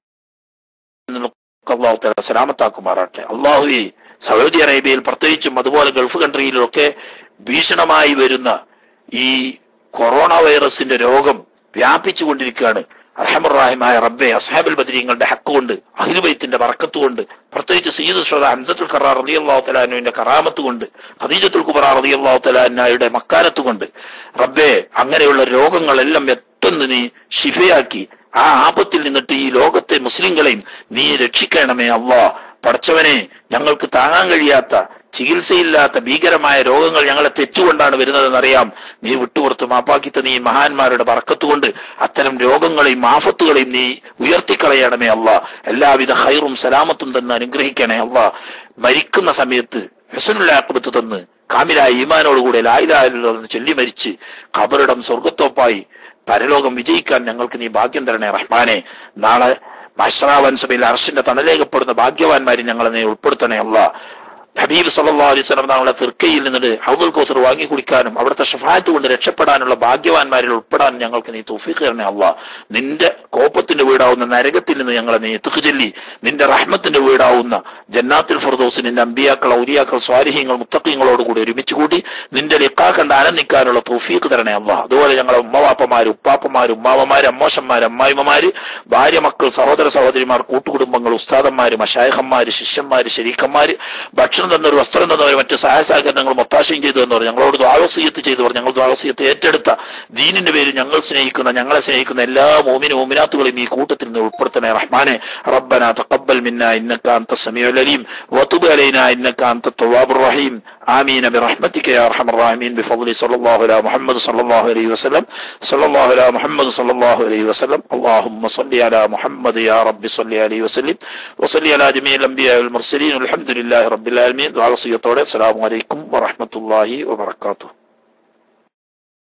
നിന്നൊക്കെ അള്ളാഹുത്തല സലാമത്താക്കുമാറാകട്ടെ അള്ളാഹുവെ സൗദി അറേബ്യയിൽ പ്രത്യേകിച്ചും അതുപോലെ ഗൾഫ് കൺട്രിയിലൊക്കെ ഭീഷണമായി വരുന്ന ഈ കൊറോണ വൈറസിന്റെ രോഗം വ്യാപിച്ചു കൊണ്ടിരിക്കുകയാണ് അർഹമുറാഹിമായ റബ്ബെ അസ്ഹാബുൽ ബദരീങ്ങളുടെ ഹക്ക് കൊണ്ട് അഹിലുബൈത്തിന്റെ വറക്കത്ത് കൊണ്ട് പ്രത്യേകിച്ച് സയ്യിദ് ഷുഹദ ഹംസത്തുൽ ഖറാർ റളിയല്ലാഹു തലാനുവിന്റെ കറാമത്ത് കൊണ്ട് ഖദീജത്തുൽ കുബറ റളിയല്ലാഹു തലാനയുടെ മക്കാനത്ത് കൊണ്ട് റബ്ബെ അങ്ങനെയുള്ള രോഗങ്ങളെല്ലാം എത്തുന്ന നീ ഷിഫയാക്കി ആ ആപത്തിൽ നിന്നിട്ട് ഈ ലോകത്തെ മുസ്ലിങ്ങളെയും നീ രക്ഷിക്കണമേ അള്ളാ പടച്ചവനെ ഞങ്ങൾക്ക് താങ്ങാൻ കഴിയാത്ത ചികിത്സയില്ലാത്ത ഭീകരമായ രോഗങ്ങൾ ഞങ്ങളെ തെറ്റുകൊണ്ടാണ് വരുന്നതെന്നറിയാം നീ വിട്ടുപുറത്ത് മാപ്പാക്കിത്ത നീ മഹാന്മാരുടെ പറക്കത്തുകൊണ്ട് അത്തരം രോഗങ്ങളെയും ആഫത്തുകളെയും നീ ഉയർത്തിക്കളയണമേ അല്ല എല്ലാവിധ ഹൈറും സലാമത്തും തന്നെ അനുഗ്രഹിക്കണേ അല്ല മരിക്കുന്ന സമയത്ത് ഹസനുല്ലാക്കുബത്ത് തന്ന് കാമിലായ ഈമാനോടുകൂടെ ലായിലായെന്ന് ചൊല്ലി മരിച്ച് ഖബറിടം സ്വർഗത്തോപ്പായി പരലോകം വിജയിക്കാൻ ഞങ്ങൾക്ക് നീ ഭാഗ്യം തരണേ റഹ്മാനെ നാളെ മഷ്റാവൻ സഭയിൽ അർഷിന്റെ തണലേഖപ്പെടുന്ന ഭാഗ്യവാന്മാരെ ഞങ്ങളെ നീ ഉൾപ്പെടുത്തണേ അല്ല ഹബീബ് സല്ലാ അലൈഹി സ്വലം തങ്ങളുടെ തിർക്കയിൽ നിന്നിട്ട് ഹൗദുൽ കോസർ വാങ്ങി കുടിക്കാനും അവിടുത്തെ ഷഫായത്ത് കൊണ്ട് രക്ഷപ്പെടാനുള്ള ഭാഗ്യവാന്മാരിൽ ഉൾപ്പെടാൻ ഞങ്ങൾക്ക് നീ തൗഫീഖ് തരണേ അല്ല നിന്റെ കോപത്തിന്റെ വീടാവുന്ന നരകത്തിൽ നിന്ന് ഞങ്ങളെ നീ എത്തുക്ക് ചൊല്ലി നിന്റെ റഹ്മത്തിന്റെ വീടാവുന്ന ജന്നാത്തിൽ ഫുർദോസ് നിന്റെ അമ്പിയാക്കൾ ഔലിയാക്കൾ സ്വാരിഹ്യങ്ങൾ മുത്തക്കിങ്ങളോട് കൂടി ഒരുമിച്ച് കൂടി നിന്റെ ലിക്കാ കണ്ട് ആനന്ദിക്കാനുള്ള തൗഫീഖ് തരണേ അല്ല അതുപോലെ ഞങ്ങളെ ഉമ്മവാപ്പമാര് ഉപ്പാപ്പമാര് ഉമ്മാവമാര് അമ്മോശന്മാര് അമ്മായിമ്മമാര് ഭാര്യ മക്കൾ സഹോദര സഹോദരിമാർ കൂട്ടുകുടുംബങ്ങൾ ഉസ്താദന്മാര് മഷായഹന്മാര് ശിഷ്യന്മാര് ശരീക്കന്മാര് ഭക്ഷണം തന്നവർ വസ്ത്രം തന്നവർ മറ്റ് സഹായ സഹകരണങ്ങളും ഒത്താശയും ചെയ്തു തന്നവർ ഞങ്ങളോട് ദ്വാവസീയത്ത് ചെയ്തവർ ഞങ്ങൾ ദ്വാവസീയത്ത് ഏറ്റെടുത്ത ദീനിന്റെ പേരിൽ ഞങ്ങൾ സ്നേഹിക്കുന്ന ഞങ്ങളെ സ്നേഹിക്കുന്ന എല്ലാ മോമിനും മോമിനാത്തുകളെയും ഈ കൂട്ടത്തിൽ നിന്ന് ഉൾപ്പെടുത്തണേ റഹ്മാനെ റബ്ബന തഖബ്ബൽ മിന്ന ഇന്നക അൻത സമീഉൽ അലീം വതുബ് അലൈനാ ഇന്നക അൻത തവ്വാബുർ റഹീം آمين برحمتك يا أرحم الراحمين بفضل صلى الله على محمد صلى الله عليه وسلم صلى الله على محمد صلى الله عليه وسلم اللهم صل على محمد يا رب صل عليه وسلم وصل على جميع الأنبياء والمرسلين والحمد لله رب العالمين وعلى صيغة السلام عليكم ورحمة الله وبركاته